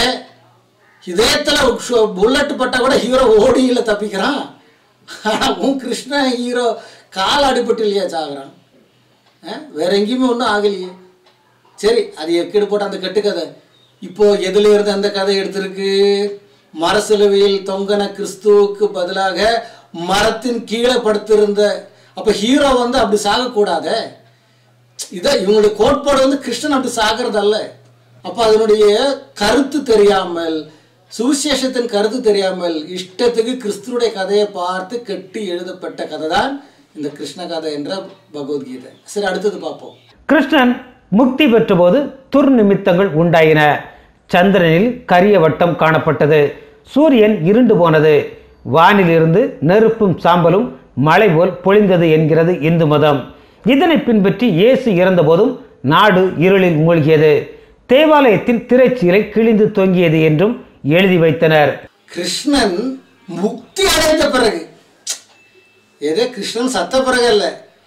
இதயத்தில் புல்லட் பட்டா கூட ஹீரோ ஓடியில் தப்பிக்கிறான் ஆனால் உன் கிருஷ்ணன் ஹீரோ கால் அடிபட்டு இல்லையா சாகுறான் ஆ? வேற எங்கேயுமே ஒன்றும் ஆகலையே சரி அது எக்கெடு போட்ட அந்த கட்டுக்கதை இப்போ எதுல இருந்து அந்த கதை எடுத்திருக்கு மரசிலுவையில் தொங்கன கிறிஸ்துவுக்கு பதிலாக மரத்தின் கீழே படுத்திருந்த அப்ப ஹீரோ வந்து அப்படி சாகக்கூடாதே இதை இவங்களுடைய கோட்பாடு வந்து கிருஷ்ணன் அப்படி சாகிறது அல்ல அப்ப அதனுடைய கருத்து தெரியாமல் சுவிசேஷத்தின் கருத்து தெரியாமல் இஷ்டத்துக்கு கிறிஸ்துனுடைய கதையை பார்த்து கட்டி எழுதப்பட்ட கதை தான் இந்த கிருஷ்ண கதை என்ற பகவத்கீதை சரி அடுத்தது பார்ப்போம் கிருஷ்ணன் முக்தி பெற்றபோது துர்நிமித்தங்கள் உண்டாயின சந்திரனில் கரிய வட்டம் காணப்பட்டது சூரியன் இருண்டு போனது வானிலிருந்து நெருப்பும் சாம்பலும் மழை போல் பொழிந்தது என்கிறது இந்து மதம் இதனை பின்பற்றி இயேசு இறந்தபோதும் நாடு இருளில் மூழ்கியது தேவாலயத்தில் திரைச்சீலை கிழிந்து தொங்கியது என்றும் எழுதி வைத்தனர் கிருஷ்ணன் முக்தி அடைந்த பிறகு ஏதோ கிருஷ்ணன் சத்த பிறகு அல்ல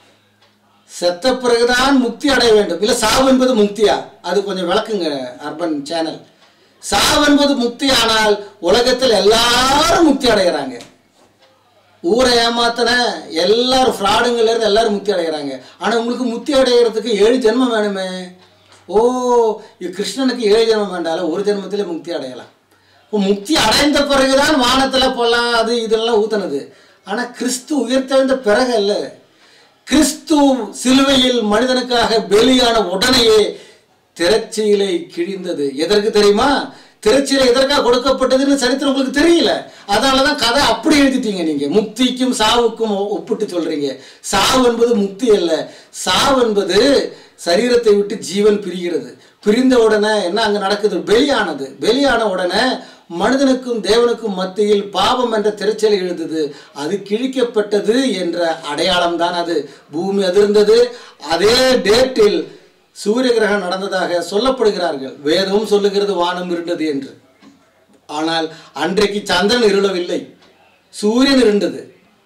செத்த பிறகுதான் முக்தி அடைய வேண்டும் இல்ல சாவு என்பது முக்தியா அது கொஞ்சம் விளக்குங்க அர்பன் சேனல் சாவு என்பது முக்தி ஆனால் உலகத்தில் எல்லாரும் முக்தி அடைகிறாங்க ஊரை ஏமாத்தின எல்லாரும் ஃப்ராடுங்கள்ல இருந்து எல்லாரும் முக்தி அடைகிறாங்க ஆனா உங்களுக்கு முக்தி அடைகிறதுக்கு ஏழு ஜென்மம் வேணுமே ஓ இது கிருஷ்ணனுக்கு ஏழு ஜென்மம் வேண்டாம் ஒரு ஜென்மத்திலே முக்தி அடையலாம் இப்போ முக்தி அடைந்த பிறகுதான் வானத்துல போலாம் அது இதெல்லாம் ஊத்துனது ஆனா கிறிஸ்து உயிர்த்தெழுந்த பிறகு அல்ல கிறிஸ்து சிலுவையில் மனிதனுக்காக பலியான உடனேயே திரைச்சீலை கிழிந்தது எதற்கு தெரியுமா திரைச்சீலை எதற்காக கொடுக்கப்பட்டதுன்னு சரித்திரம் உங்களுக்கு தெரியல அதனாலதான் கதை அப்படி எழுதிட்டீங்க நீங்க முக்திக்கும் சாவுக்கும் ஒ- ஒப்பிட்டு சொல்றீங்க சாவு என்பது முக்தி அல்ல சாவு என்பது சரீரத்தை விட்டு ஜீவன் பிரிகிறது பிரிந்த உடனே என்ன அங்க நடக்குது வெளியானது வெளியான உடனே மனிதனுக்கும் தேவனுக்கும் மத்தியில் பாவம் என்ற திரைச்சலை எழுந்தது அது கிழிக்கப்பட்டது என்ற அடையாளம் தான் அது பூமி அதிர்ந்தது அதே டேட்டில் சூரிய கிரகணம் நடந்ததாக சொல்லப்படுகிறார்கள் வேதமும் சொல்லுகிறது வானம் இருண்டது என்று ஆனால் அன்றைக்கு சந்திரன் இருளவில்லை சூரியன் இருண்டது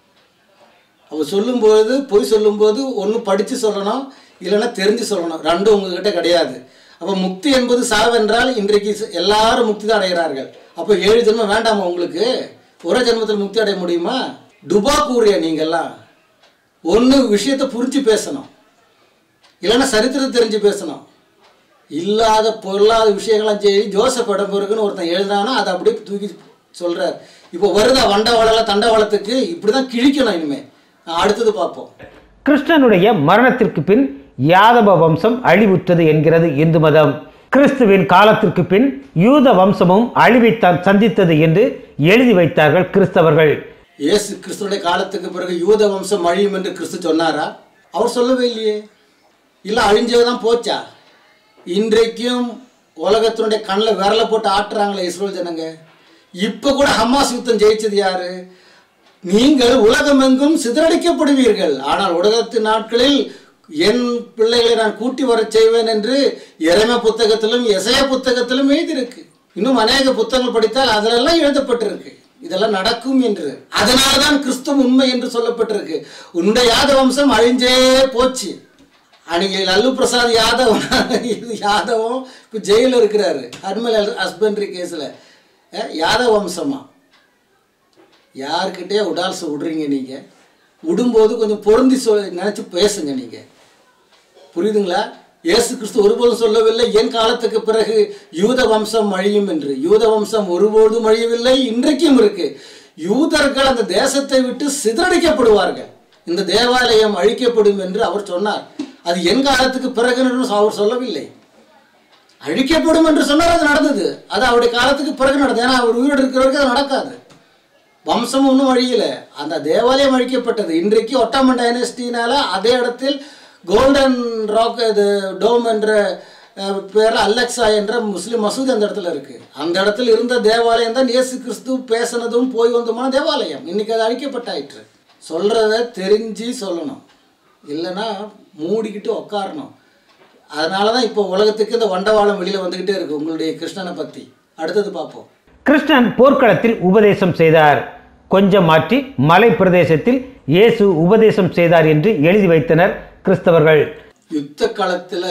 அவ சொல்லும்போது பொய் சொல்லும்போது ஒன்று படித்து சொல்லணும் இல்லைன்னா தெரிஞ்சு சொல்லணும் ரெண்டும் உங்ககிட்ட கிடையாது அப்ப முக்தி என்பது சாவென்றால் இன்றைக்கு ச- எல்லாரும் முக்தி தான் அடைகிறார்கள் அப்போ ஏழு ஜென்மம் வேண்டாமா உங்களுக்கு ஒரே ஜென்மத்தில் முக்தி அடைய முடியுமா டுபா கூறிய நீங்கெல்லாம் ஒன்று விஷயத்தை புரிஞ்சு பேசணும் இல்லைன்னா சரித்திரத்தை தெரிஞ்சு பேசணும் இல்லாத பொருளாத விஷயங்கள்லாம் செய்தி ஜோசப் இடம்பெருக்குன்னு ஒருத்தன் எழுதுனானா அதை அப்படியே தூக்கி சொல்றார் இப்போ வருதா வண்டவாளல தண்டவாளத்துக்கு இப்படி தான் கிழிக்கணும் இனிமே அடுத்தது பார்ப்போம் கிருஷ்ணனுடைய மரணத்திற்கு பின் யாதவ வம்சம் அழிவுற்றது என்கிறது இந்து மதம் கிறிஸ்துவின் காலத்திற்கு பின் யூத வம்சமும் அழிவைத்தான் சந்தித்தது என்று எழுதி வைத்தார்கள் கிறிஸ்தவர்கள் இயேசு கிறிஸ்துடைய காலத்துக்கு பிறகு யூத வம்சம் அழியும் என்று கிறிஸ்து சொன்னாரா அவர் சொல்லவே இல்லையே இல்லை அழிஞ்சதுதான் போச்சா இன்றைக்கும் உலகத்தினுடைய கண்ணில் விரல போட்டு ஆட்டுறாங்களே இஸ்ரேல் ஜனங்க இப்போ கூட ஹமாஸ் யுத்தம் ஜெயிச்சது யாரு நீங்கள் உலகமெங்கும் சிதறடிக்கப்படுவீர்கள் ஆனால் உலகத்து நாட்களில் என் பிள்ளைகளை நான் கூட்டி வரச் செய்வேன் என்று இறைம புத்தகத்திலும் எசைய புத்தகத்திலும் எழுதியிருக்கு இன்னும் அநேக புத்தகங்கள் படித்தால் அதிலெல்லாம் எழுதப்பட்டிருக்கு இதெல்லாம் நடக்கும் என்று அதனாலதான் கிறிஸ்துவ உண்மை என்று சொல்லப்பட்டிருக்கு உன்னுடைய யாத வம்சம் அழிஞ்சே போச்சு அன்னைக்கு லல்லு பிரசாத் யாதவ் இது யாதவும் இப்போ ஜெயிலில் இருக்கிறாரு அர்மல் ஹஸ்பண்ட்ரி கேஸில் யாதவ வம்சமா யார்கிட்டயே உடால்ஸ் விடுறீங்க நீங்கள் விடும்போது கொஞ்சம் பொருந்தி சொல் நினச்சி பேசுங்க நீங்கள் புரியுதுங்களா இயேசு கிறிஸ்து ஒருபோதும் சொல்லவில்லை என் காலத்துக்கு பிறகு யூத வம்சம் அழியும் என்று யூத வம்சம் ஒருபோதும் அழியவில்லை இன்றைக்கும் இருக்கு யூதர்கள் அந்த தேசத்தை விட்டு சிதறடிக்கப்படுவார்கள் இந்த தேவாலயம் அழிக்கப்படும் என்று அவர் சொன்னார் அது என் காலத்துக்கு பிறகு என்று அவர் சொல்லவில்லை அழிக்கப்படும் என்று சொன்னார் அது நடந்தது அது அவருடைய காலத்துக்கு பிறகு நடந்தது ஏன்னா அவர் உயிரோடு இருக்கிறவருக்கு அது நடக்காது வம்சம் ஒன்றும் அழியல அந்த தேவாலயம் அழிக்கப்பட்டது இன்றைக்கு ஒட்டமன் டைனஸ்டினால அதே இடத்தில் கோல்டன் ராக் இது டோம் என்ற அஹ், பேர்ல அலெக்சா என்ற முஸ்லிம் மசூதி அந்த இடத்துல இருக்கு அந்த இடத்துல இருந்த தேவாலயம் தான் இயேசு கிறிஸ்து பேசினதும் போய் வந்தமான தேவாலயம் இன்னைக்கு அது அழிக்கப்பட்டாயிற்று சொல்றத தெரிஞ்சு சொல்லணும் இல்லைன்னா மூடிக்கிட்டு உக்காரணும் அதனால தான் இப்போ உலகத்துக்கு இந்த வண்டவாளம் வெளியில் வந்துக்கிட்டே இருக்கு உங்களுடைய கிருஷ்ணனை பற்றி அடுத்தது பார்ப்போம் கிருஷ்ணன் போர்க்களத்தில் உபதேசம் செய்தார் கொஞ்சம் மாற்றி மலை பிரதேசத்தில் இயேசு உபதேசம் செய்தார் என்று எழுதி வைத்தனர் கிறிஸ்தவர்கள் யுத்த காலத்தில்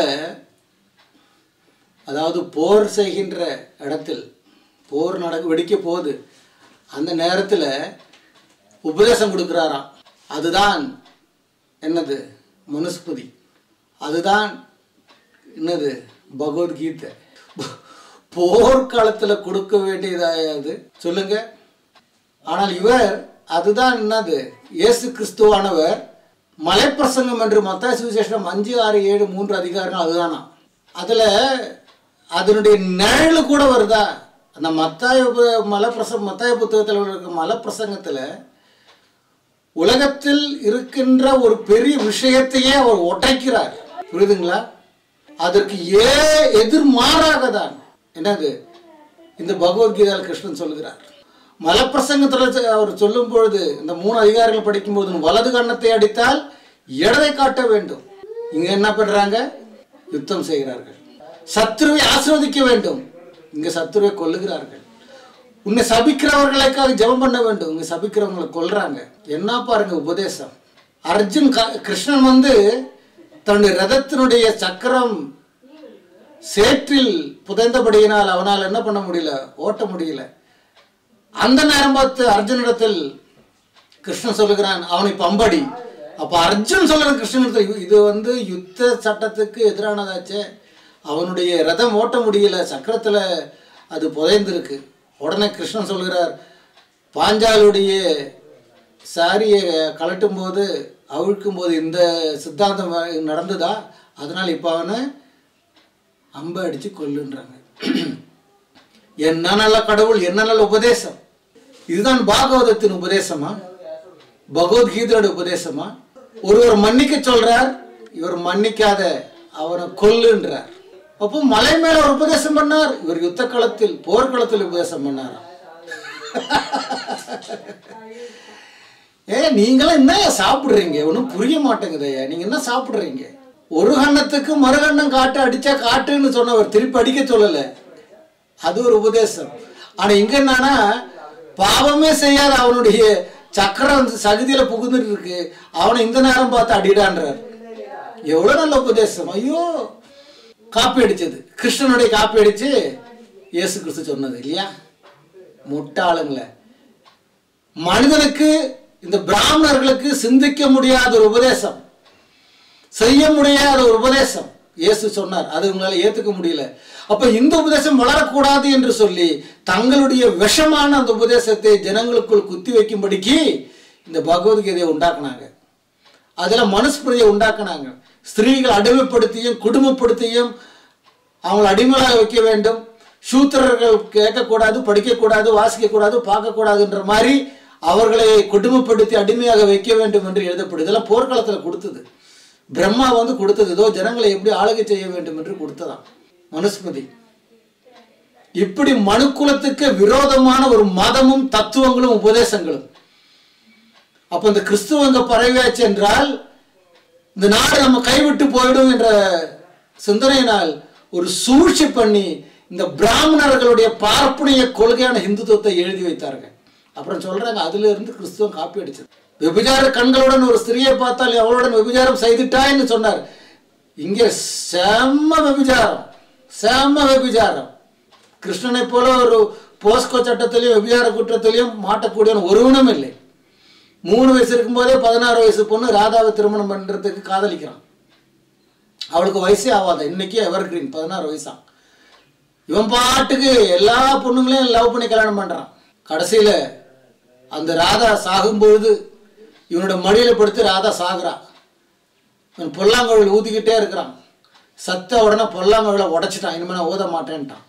அதாவது போர் செய்கின்ற இடத்தில் போர் நடக்க வெடிக்க போகுது அந்த நேரத்தில் உபதேசம் கொடுக்குறாராம் அதுதான் என்னது மனுஸ்பதி அதுதான் என்னது பகவத்கீதை போர்க்காலத்தில் கொடுக்க வேண்டியதாയത് சொல்லுங்க ஆனால் இவர் அதுதான் என்னது இயேசு கிறிஸ்துவானவர் மலைப்பிரசங்கம் என்று மத்தாய் சுவிசேஷம் அஞ்சு ஆறு ஏழு மூன்று அதிகாரங்கள் அதுதானா அதில் அதனுடைய நிழல் கூட வருதா அந்த மத்தாய உப- மலைப்பிரசங்க மத்தாய புத்தகத்தில் இருக்க மலைப்பிரசங்கத்தில் உலகத்தில் இருக்கின்ற ஒரு பெரிய விஷயத்தையே அவர் உடைக்கிறார் புரியுதுங்களா அதற்கு ஏ எதிர்மாறாக தான் என்னது இந்த பகவத்கீதையில் கிருஷ்ணன் சொல்லுகிறார் மலப்பிரசங்கத்தில் அவர் சொல்லும் பொழுது இந்த மூணு அதிகாரங்கள் படிக்கும்போது உன் வலது கன்னத்தை அடித்தால் இடதை காட்ட வேண்டும் இங்க என்ன பண்றாங்க யுத்தம் செய்கிறார்கள் சத்துருவை ஆசிர்வதிக்க வேண்டும் இங்க சத்துருவை கொல்லுகிறார்கள் உன்னை சபிக்கிறவர்களுக்காக ஜெபம் பண்ண வேண்டும் இங்க சபிக்கிறவங்களை கொல்றாங்க என்ன பாருங்க உபதேசம் அர்ஜுன் க- கிருஷ்ணன் வந்து தன்னுடைய ரதத்தினுடைய சக்கரம் சேற்றில் புதைந்தபடியினால் அவனால் என்ன பண்ண முடியல ஓட்ட முடியல அந்த நேரம் பார்த்து அர்ஜுனிடத்தில் கிருஷ்ணன் சொல்லுகிறான் அவனை பம்படி அப்ப அர்ஜுன் சொல்லுற கிருஷ்ணன் இது வந்து யுத்த சட்டத்துக்கு எதிரானதாச்சே அவனுடைய ரதம் ஓட்ட முடியல சக்கரத்துல அது புதைந்திருக்கு உடனே கிருஷ்ணன் சொல்கிறார் பாஞ்சாலுடைய சாரியை கலட்டும் போது அவிழ்க்கும் போது இந்த சித்தாந்தம் நடந்ததா அதனால் இப்போ அவனை அம்பை அடித்து கொல்லுன்றாங்க என்ன நல்ல கடவுள் என்ன நல்ல உபதேசம் இதுதான் பாகவதத்தின் உபதேசமா பகவத்கீதையோட உபதேசமா ஒருவர் மன்னிக்க சொல்றார் இவர் மன்னிக்காத அவனை கொல்லுன்றார் அப்போ மலை மேல ஒரு உபதேசம் பண்ணார் இவர் யுத்த களத்தில் போர்க்களத்தில் உபதேசம் பண்ணாராம் ஏ நீங்களாம் என்ன சாப்பிடுறீங்க ஒன்றும் புரிய மாட்டேங்குதையா நீங்க என்ன சாப்பிடுறீங்க ஒரு கண்ணத்துக்கு மறுகண்ணம் காட்டு அடிச்சா காட்டுன்னு சொன்னவர் திருப்பி அடிக்க சொல்லலை அது ஒரு உபதேசம் ஆனா இங்க என்னன்னா பாவமே செய்யாத அவனுடைய சக்கரம் வந்து சகதியில புகுந்துட்டு இருக்கு அவனை இந்த நேரம் பார்த்து அடிடான்றார் எவ்வளவு நல்ல உபதேசம் ஐயோ காப்பி அடிச்சது கிருஷ்ணனுடைய காப்பி அடிச்சு இயேசு கிறிஸ்து சொன்னது இல்லையா முட்டாளுங்கள மனிதனுக்கு இந்த பிராமணர்களுக்கு சிந்திக்க முடியாத ஒரு உபதேசம் செய்ய முடியாத ஒரு உபதேசம் இயேசு சொன்னார் அது உங்களால ஏத்துக்க முடியல அப்ப இந்த உபதேசம் வளரக்கூடாது என்று சொல்லி தங்களுடைய விஷமான அந்த உபதேசத்தை ஜனங்களுக்குள் குத்தி வைக்கும்படிக்கு இந்த பகவத்கீதையை உண்டாக்குனாங்க அதுல மனுஸ்பிரியை உண்டாக்குனாங்க ஸ்திரீகள் அடிமைப்படுத்தியும் குடும்பப்படுத்தியும் அவங்களை அடிமையாக வைக்க வேண்டும் சூத்திரர்கள் கேட்கக்கூடாது படிக்கக்கூடாது வாசிக்கக்கூடாது பார்க்கக்கூடாதுன்ற மாதிரி அவர்களை கொடுமைப்படுத்தி அடிமையாக வைக்க வேண்டும் என்று எழுதப்படுது இதெல்லாம் போர்க்காலத்தில் கொடுத்தது பிரம்மா வந்து கொடுத்தது ஏதோ ஜனங்களை எப்படி ஆளுகை செய்ய வேண்டும் என்று கொடுத்ததாம் மனுஸ்மதி இப்படி மனுக்குலத்துக்கு விரோதமான ஒரு மதமும் தத்துவங்களும் உபதேசங்களும் அப்ப இந்த கிறிஸ்துவங்க பரவியாச்சு என்றால் இந்த நாடு நம்ம கைவிட்டு போயிடும் என்ற சிந்தனையினால் ஒரு சூழ்ச்சி பண்ணி இந்த பிராமணர்களுடைய பார்ப்பனிய கொள்கையான இந்துத்துவத்தை எழுதி வைத்தார்கள் அப்புறம் சொல்றாங்க அதுல இருந்து கிறிஸ்துவம் காப்பி அடிச்சது விபச்சார கண்களுடன் ஒரு ஸ்திரியை பார்த்தால் அவளுடன் விபச்சாரம் செய்துட்டான்னு சொன்னார் இங்க செம்ம விபச்சாரம் செம்ம விபச்சாரம் கிருஷ்ணனை போல ஒரு போஸ்கோ சட்டத்திலையும் விபச்சார குற்றத்திலையும் மாட்டக்கூடியவன் ஒருவனும் இல்லை மூணு வயசு இருக்கும்போதே பதினாறு வயசு பொண்ணு ராதாவை திருமணம் பண்றதுக்கு காதலிக்கிறான் அவளுக்கு வயசே ஆகாத இன்னைக்கு எவர் கிரீன் பதினாறு வயசாம் இவன் பாட்டுக்கு எல்லா பொண்ணுங்களையும் லவ் பண்ணி கல்யாணம் பண்றான் கடைசியில அந்த ராதா சாகும்பொழுது இவனோட மடியில படுத்து ராதா சாகுறா இவன் பொல்லாங்கழல் ஊதிக்கிட்டே இருக்கிறான் சத்த உடனே பொல்லாங்கழலை உடைச்சிட்டான் இனிமே நான் ஊத மாட்டேன்ட்டான்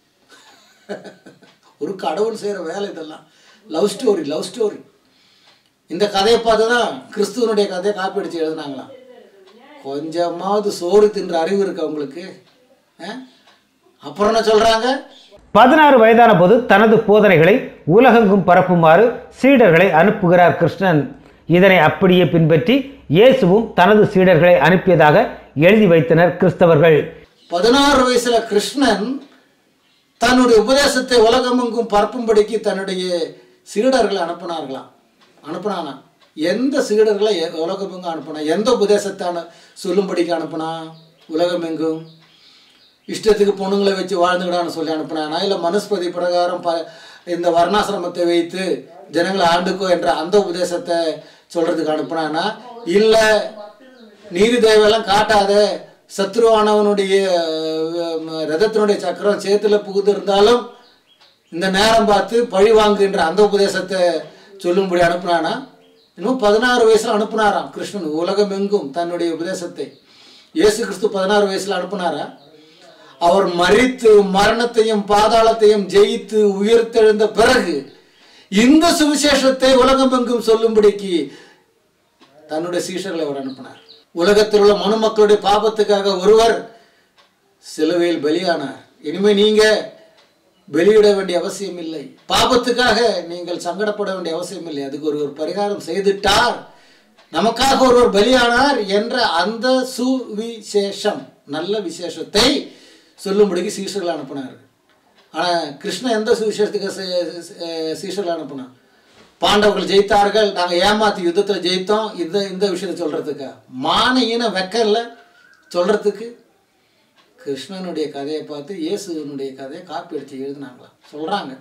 ஒரு கடவுள் செய்கிற வேலை இதெல்லாம் லவ் ஸ்டோரி லவ் ஸ்டோரி இந்த கதையை பார்த்து தான் கிறிஸ்துவனுடைய கதையை காப்பி அடிச்சு எழுதுனாங்களாம் கொஞ்சமாவது சோறு தின்ற அறிவு இருக்கு அவங்களுக்கு ஆ? அப்புறம் என்ன சொல்றாங்க பதினாறு வயதான போது தனது போதனைகளை உலகெங்கும் பரப்புமாறு சீடர்களை அனுப்புகிறார் கிருஷ்ணன் இதனை அப்படியே பின்பற்றி இயேசுவும் தனது சீடர்களை அனுப்பியதாக எழுதி வைத்தனர் கிறிஸ்தவர்கள் பதினாறு வயசுல கிருஷ்ணன் தன்னுடைய உபதேசத்தை உலகமெங்கும் பரப்பும்படிக்கு தன்னுடைய சீடர்களை அனுப்பினார்களாம் அனுப்புனானா எந்த சீடர்களை எ- உலகமெங்கும் அனுப்புனா எந்த உபதேசத்தை அனு சொல்லும்படிக்கு அனுப்புனா உலகமெங்கும் இஷ்டத்துக்கு பொண்ணுங்களை வச்சு வாழ்ந்துக்கிடான்னு சொல்லி அனுப்புனானா இல்லை மனுஸ்பதி பிரகாரம் ப இந்த வர்ணாசிரமத்தை வைத்து ஜனங்களை ஆண்டுக்கோ என்ற அந்த உபதேசத்தை சொல்றதுக்கு அனுப்புனானா இல்லை நீதி தேவையெல்லாம் காட்டாத சத்ருவானவனுடைய அஹ், ரதத்தினுடைய சக்கரம் சேத்துல புகுந்து இருந்தாலும் இந்த நேரம் பார்த்து பழி வாங்குகின்ற அந்த உபதேசத்தை சொல்லும்படி அனுப்புனானா இன்னும் பதினாறு வயசுல அனுப்புனாராம் கிருஷ்ணன் உலகம் எங்கும் தன்னுடைய உபதேசத்தை இயேசு கிறிஸ்து பதினாறு வயசுல அனுப்புனாரா அவர் மறித்து மரணத்தையும் பாதாளத்தையும் ஜெயித்து உயிர்த்தெழுந்த பிறகு இந்த சுவிசேஷத்தை உலகமெங்கும் சொல்லும்படிக்கு தன்னுடைய சீஷர்களை அவர் அனுப்பினார் உலகத்தில் உள்ள மனு மக்களுடைய பாபத்துக்காக ஒருவர் சிலுவையில் பலியானார் இனிமே நீங்க வெளியிட வேண்டிய அவசியம் இல்லை பாபத்துக்காக நீங்கள் சங்கடப்பட வேண்டிய அவசியம் இல்லை அதுக்கு ஒரு ஒரு பரிகாரம் செய்துட்டார் நமக்காக ஒருவர் பலியானார் என்ற அந்த சுவிசேஷம் நல்ல விசேஷத்தை சொல்லும்படிக்கு சீஷர்கள் அனுப்பினார் ஆனால் கிருஷ்ணன் எந்த சுவிசேஷத்துக்கு சீ- சீ- சீஷர்கள் அனுப்புனான் பாண்டவர்கள் ஜெயித்தார்கள் நாங்கள் ஏமாத்தி யுத்தத்தில் ஜெயித்தோம் இந்த இந்த விஷயத்தை சொல்றதுக்கா மான ஈன வெக்கல்ல சொல்றதுக்கு கிருஷ்ணனுடைய கதையை பார்த்து இயேசுனுடைய கதையை காப்பி அடிச்சு எழுதுனாங்களாம் சொல்றாங்க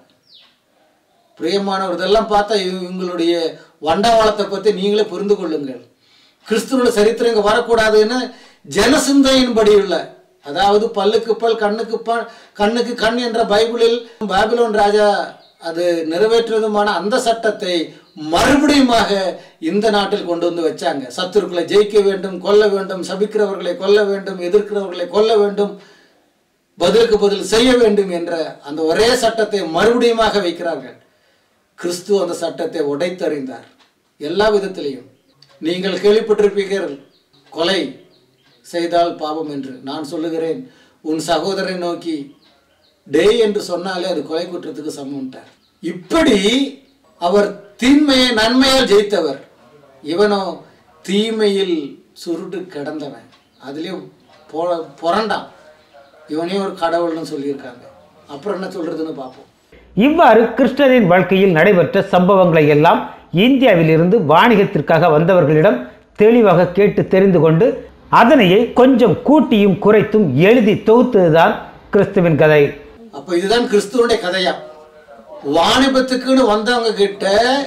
பிரியமானவர் இதெல்லாம் பார்த்தா இவ- இவங்களுடைய வண்டவாளத்தை பற்றி நீங்களே புரிந்து கொள்ளுங்கள் கிறிஸ்துவனுடைய சரித்திரம் இங்கே வரக்கூடாதுன்னு ஜனசிந்தையின்படி உள்ள அதாவது பல்லுக்கு பல் கண்ணுக்கு பல் கண்ணுக்கு கண் என்ற பைபிளில் பாபிலோன் ராஜா அது நிறைவேற்றுவதுமான அந்த சட்டத்தை மறுபடியுமாக இந்த நாட்டில் கொண்டு வந்து வச்சாங்க சத்துருக்களை ஜெயிக்க வேண்டும் கொல்ல வேண்டும் சபிக்கிறவர்களை கொல்ல வேண்டும் எதிர்க்கிறவர்களை கொல்ல வேண்டும் பதிலுக்கு பதில் செய்ய வேண்டும் என்ற அந்த ஒரே சட்டத்தை மறுபடியுமாக வைக்கிறார்கள் கிறிஸ்து அந்த சட்டத்தை உடைத்தறிந்தார் எல்லா விதத்திலையும் நீங்கள் கேள்விப்பட்டிருப்பீர்கள் கொலை செய்தால் பாவம் என்று நான் சொல்லுகிறேன் உன் சகோதரனை நோக்கி டேய் என்று சொன்னாலே அது கொலை குற்றத்துக்கு சமம்ட்டார் இப்படி அவர் தீமையை நன்மையால் ஜெயித்தவர் இவனோ தீமையில் சுருட்டு கிடந்தவன் அதுலேயும் பொ புரண்டான் இவனே ஒரு கடவுள்னு சொல்லியிருக்காங்க அப்புறம் என்ன சொல்றதுன்னு பார்ப்போம் இவ்வாறு கிருஷ்ணரின் வாழ்க்கையில் நடைபெற்ற சம்பவங்களை எல்லாம் இந்தியாவிலிருந்து வாணிகத்திற்காக வந்தவர்களிடம் தெளிவாக கேட்டு தெரிந்து கொண்டு அதனையே கொஞ்சம் கூட்டியும் குறைத்தும் எழுதி தொகுத்ததுதான் கிறிஸ்துவின் கதை அப்ப இதுதான் கிறிஸ்துவனுடைய கதையா வாணிபத்துக்குன்னு வந்தவங்க கிட்ட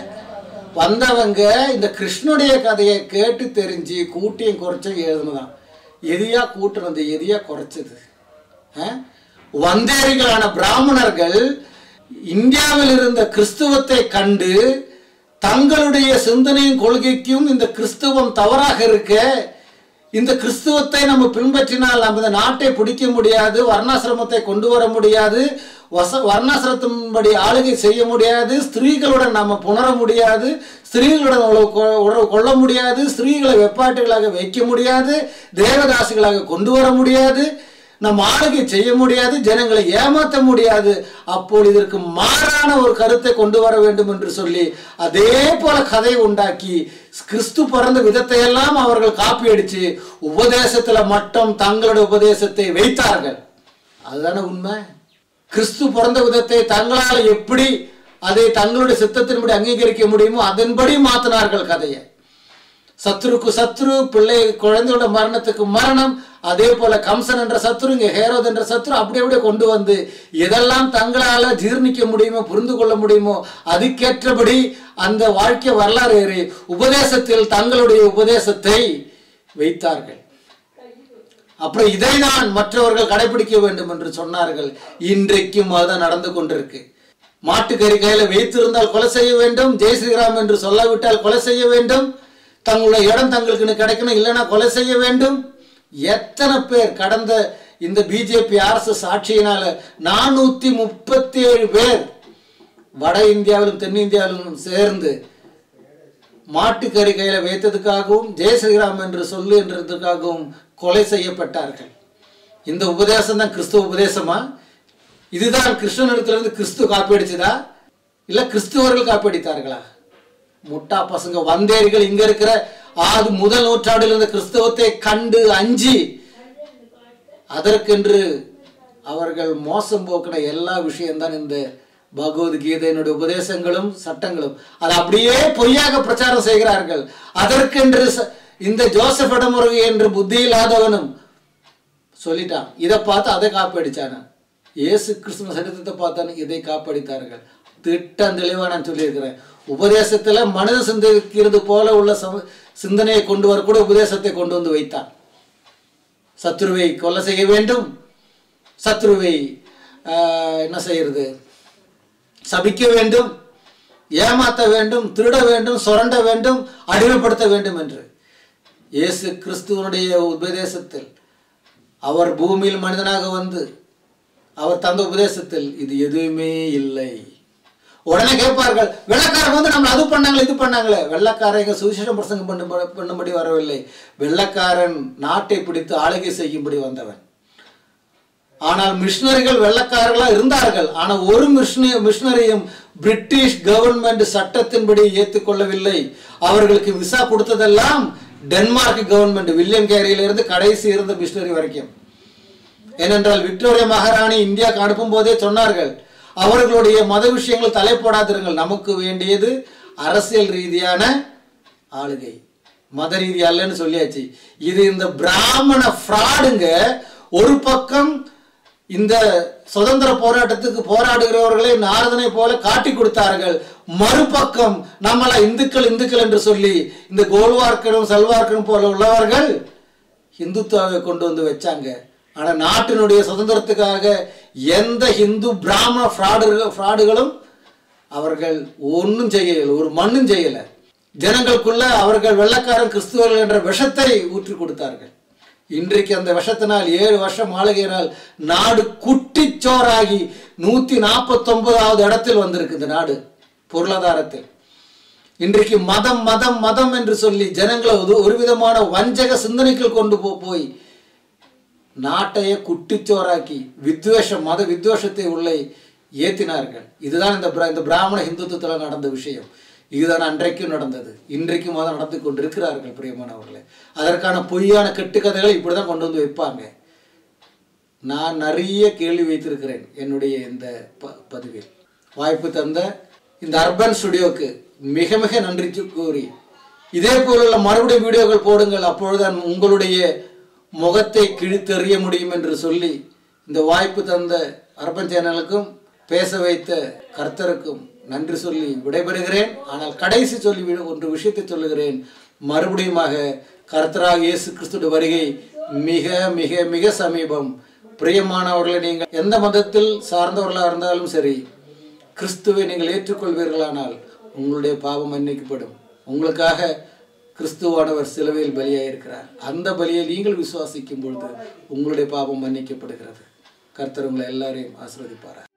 வந்தவங்க இந்த கிருஷ்ணனுடைய கதையை கேட்டு தெரிஞ்சு கூட்டியும் குறைச்சும் எழுதுனதான் எதியா கூட்டுனது எதியா குறைச்சது அஹ்? வந்தேரிகளான பிராமணர்கள் இந்தியாவில் இருந்த கிறிஸ்துவத்தை கண்டு தங்களுடைய சிந்தனையும் கொள்கைக்கும் இந்த கிறிஸ்துவம் தவறாக இருக்க இந்த கிறிஸ்துவத்தை நம்ம பின்பற்றினால் நம்ம இந்த நாட்டை பிடிக்க முடியாது வர்ணாசிரமத்தை கொண்டு வர முடியாது வச வர்ணாசிரத்தின்படி ஆளுகை செய்ய முடியாது ஸ்திரீகளுடன் நம்ம புணர முடியாது ஸ்திரீகளுடன் உறவு கொ- உறவு கொள்ள முடியாது ஸ்திரீகளை வெப்பாட்டுகளாக வைக்க முடியாது தேவதாசிகளாக கொண்டு வர முடியாது நம்ம ஆளுகை செய்ய முடியாது ஜனங்களை ஏமாற்ற முடியாது அப்போது இதற்கு மாறான ஒரு கருத்தை கொண்டு வர வேண்டும் என்று சொல்லி அதே போல கதை உண்டாக்கி கிறிஸ்து பிறந்த விதத்தை எல்லாம் அவர்கள் காப்பி அடிச்சு உபதேசத்துல மட்டும் தங்களுடைய உபதேசத்தை வைத்தார்கள் அதுதானே உண்மை கிறிஸ்து பிறந்த விதத்தை தங்களால் எப்படி அதை தங்களுடைய சித்தத்தின்படி அங்கீகரிக்க முடியுமோ அதன்படி மாத்தினார்கள் கதையை சத்ருக்கு சத்ரு பிள்ளை குழந்தையோட மரணத்துக்கு மரணம் அதே போல கம்சன் என்ற சத்ரு இங்க ஹேரோத் என்ற சத்ரு அப்படி அப்படியே கொண்டு வந்து எதெல்லாம் தங்களால ஜீர்ணிக்க முடியுமோ புரிந்து கொள்ள முடியுமோ அதுக்கேற்றபடி அந்த வாழ்க்கை வரலாறு ஏறி உபதேசத்தில் தங்களுடைய உபதேசத்தை வைத்தார்கள் அப்புறம் இதை தான் மற்றவர்கள் கடைபிடிக்க வேண்டும் என்று சொன்னார்கள் இன்றைக்கும் அதுதான் நடந்து கொண்டிருக்கு மாட்டுக்கறி கையில வைத்திருந்தால் கொலை செய்ய வேண்டும் ஜெய் ஸ்ரீராம் என்று சொல்லாவிட்டால் கொலை செய்ய வேண்டும் தங்களுடைய இடம் தங்களுக்கு கிடைக்கணும் இல்லைன்னா கொலை செய்ய வேண்டும் எத்தனை பேர் கடந்த இந்த பிஜேபி ஆர்எஸ்எஸ் ஆட்சியினால நானூத்தி முப்பத்தி ஏழு பேர் வட இந்தியாவிலும் தென்னிந்தியாவிலும் சேர்ந்து மாட்டுக்கறி கையில வைத்ததுக்காகவும் ஜெய ஸ்ரீராம் என்று சொல்லு என்றதுக்காகவும் கொலை செய்யப்பட்டார்கள் இந்த உபதேசம் தான் கிறிஸ்துவ உபதேசமா இதுதான் கிருஷ்ணனிடத்திலிருந்து கிறிஸ்து காப்பீடிச்சதா இல்ல கிறிஸ்துவர்கள் காப்பீடித்தார்களா முட்டா பசங்க வந்தேரிகள் இங்க இருக்கிற ஆது முதல் நூற்றாண்டில் இருந்த கிறிஸ்தவத்தை கண்டு அஞ்சி அதற்கென்று அவர்கள் மோசம் போக்கின எல்லா விஷயம்தான் இந்த பகவத்கீதையினுடைய உபதேசங்களும் சட்டங்களும் அது அப்படியே பொய்யாக பிரச்சாரம் செய்கிறார்கள் அதற்கென்று ச- இந்த ஜோசப் இடமுறை என்று புத்தி இல்லாதவனும் சொல்லிட்டான் இதை பார்த்து அதை காப்படிச்சான இயேசு கிறிஸ்துவ சரித்திரத்தை பார்த்தானு இதை காப்படித்தார்கள் திட்டம் தெளிவா நான் சொல்லியிருக்கிறேன் உபதேசத்துல மனித சிந்திக்கிறது போல உள்ள சம- சிந்தனையை கொண்டு வர கூட உபதேசத்தை கொண்டு வந்து வைத்தான் சத்ருவை கொலை செய்ய வேண்டும் சத்ருவை ஆஹ், என்ன செய்யறது சபிக்க வேண்டும் ஏமாத்த வேண்டும் திருட வேண்டும் சுரண்ட வேண்டும் அடிமைப்படுத்த வேண்டும் என்று இயேசு கிறிஸ்துவனுடைய உபதேசத்தில் அவர் பூமியில் மனிதனாக வந்து அவர் தந்த உபதேசத்தில் இது எதுவுமே இல்லை உடனே கேட்பார்கள் வெள்ளக்காரங்க வந்து நம்ம அது பண்ணாங்களே இது பண்ணாங்களே வெள்ளக்காரங்க சுவிசேஷம் பிரசங்கம் பண்ண பண்ணும்படி வரவில்லை வெள்ளக்காரன் நாட்டை பிடித்து ஆளுகை செய்யும்படி வந்தவன் ஆனால் மிஷினரிகள் வெள்ளக்காரர்களா இருந்தார்கள் ஆனா ஒரு மிஷினி மிஷினரியும் பிரிட்டிஷ் கவர்மெண்ட் சட்டத்தின்படி ஏற்றுக்கொள்ளவில்லை அவர்களுக்கு விசா கொடுத்ததெல்லாம் டென்மார்க் கவர்மெண்ட் வில்லியம் கேரியில இருந்து கடைசி இருந்த மிஷினரி வரைக்கும் ஏனென்றால் விக்டோரியா மகாராணி இந்தியாவுக்கு அனுப்பும் போதே சொன்னார்கள் அவர்களுடைய மத விஷயங்கள் தலைப்படாதிருங்கள் நமக்கு வேண்டியது அரசியல் ரீதியான ஆளுகை மத ரீதி அல்லன்னு சொல்லியாச்சு இது இந்த பிராமண ஃப்ராடுங்க ஒரு பக்கம் இந்த சுதந்திர போராட்டத்துக்கு போராடுகிறவர்களை நாரதனை போல காட்டி கொடுத்தார்கள் மறுபக்கம் நம்மள இந்துக்கள் இந்துக்கள் என்று சொல்லி இந்த கோல்வார்க்கரும் சல்வார்க்கரும் போல உள்ளவர்கள் இந்துத்துவாவை கொண்டு வந்து வச்சாங்க ஆனா நாட்டினுடைய சுதந்திரத்துக்காக எந்த இந்து பிராமண ஃப்ராடு ஃப்ராடுகளும் அவர்கள் ஒன்றும் செய்யல ஒரு மண்ணும் செய்யல ஜனங்களுக்குள்ள அவர்கள் வெள்ளக்காரன் கிறிஸ்துவர்கள் என்ற விஷத்தை ஊற்றி கொடுத்தார்கள் இன்றைக்கு அந்த விஷத்தினால் ஏழு வருஷம் ஆளுகையினால் நாடு குட்டிச்சோறாகி நூத்தி நாற்பத்தொன்பதாவது இடத்தில் வந்திருக்கு இந்த நாடு பொருளாதாரத்தில் இன்றைக்கு மதம் மதம் மதம் என்று சொல்லி ஜனங்களை ஒரு ஒரு விதமான வஞ்சக சிந்தனைக்குள் கொண்டு போ போய் நாட்டையே குட்டிச்சோறாக்கி வித்வேஷம் மத வித்வேஷத்தை உள்ளே ஏத்தினார்கள் இதுதான் இந்த பிர- இந்த பிராமண இந்துத்துவத்தில் நடந்த விஷயம் இதுதான் அன்றைக்கும் நடந்தது இன்றைக்கும் அதை நடந்து கொண்டிருக்கிறார்கள் பிரியமானவர்களே அதற்கான பொய்யான கெட்டுக்கதைகளை இப்படி தான் கொண்டு வந்து வைப்பாங்க நான் நிறைய கேள்வி வைத்திருக்கிறேன் என்னுடைய இந்த ப பதிவில் வாய்ப்பு தந்த இந்த அர்பன் ஸ்டுடியோக்கு மிக மிக நன்றி கூறி இதே போലുള്ള மறுபடியும் வீடியோக்கள் போடுங்கள் அப்பொழுதுதான் உங்களுடைய முகத்தை கிழித்தெறிய முடியும் என்று சொல்லி இந்த வாய்ப்பு தந்த அரப்பன் சேனலுக்கும் பேச வைத்த கர்த்தருக்கும் நன்றி சொல்லி விடைபெறுகிறேன் ஆனால் கடைசி சொல்லி வி- ஒன்று விஷயத்தை சொல்லுகிறேன் மறுபடியுமாக கர்த்தராக இயேசு கிறிஸ்துடைய வருகை மிக மிக மிக சமீபம் பிரியமானவர்களை நீங்கள் எந்த மதத்தில் சார்ந்தவர்களாக இருந்தாலும் சரி கிறிஸ்துவை நீங்கள் ஏற்றுக்கொள்வீர்களானால் உங்களுடைய பாவம் மன்னிக்கப்படும் உங்களுக்காக கிறிஸ்துவானவர் சிலுவையில் பலியாயிருக்கிறார் அந்த பலியை நீங்கள் விசுவாசிக்கும் பொழுது உங்களுடைய பாவம் மன்னிக்கப்படுகிறது கர்த்தர் உங்களை எல்லாரையும் ஆசீர்வதிப்பாரா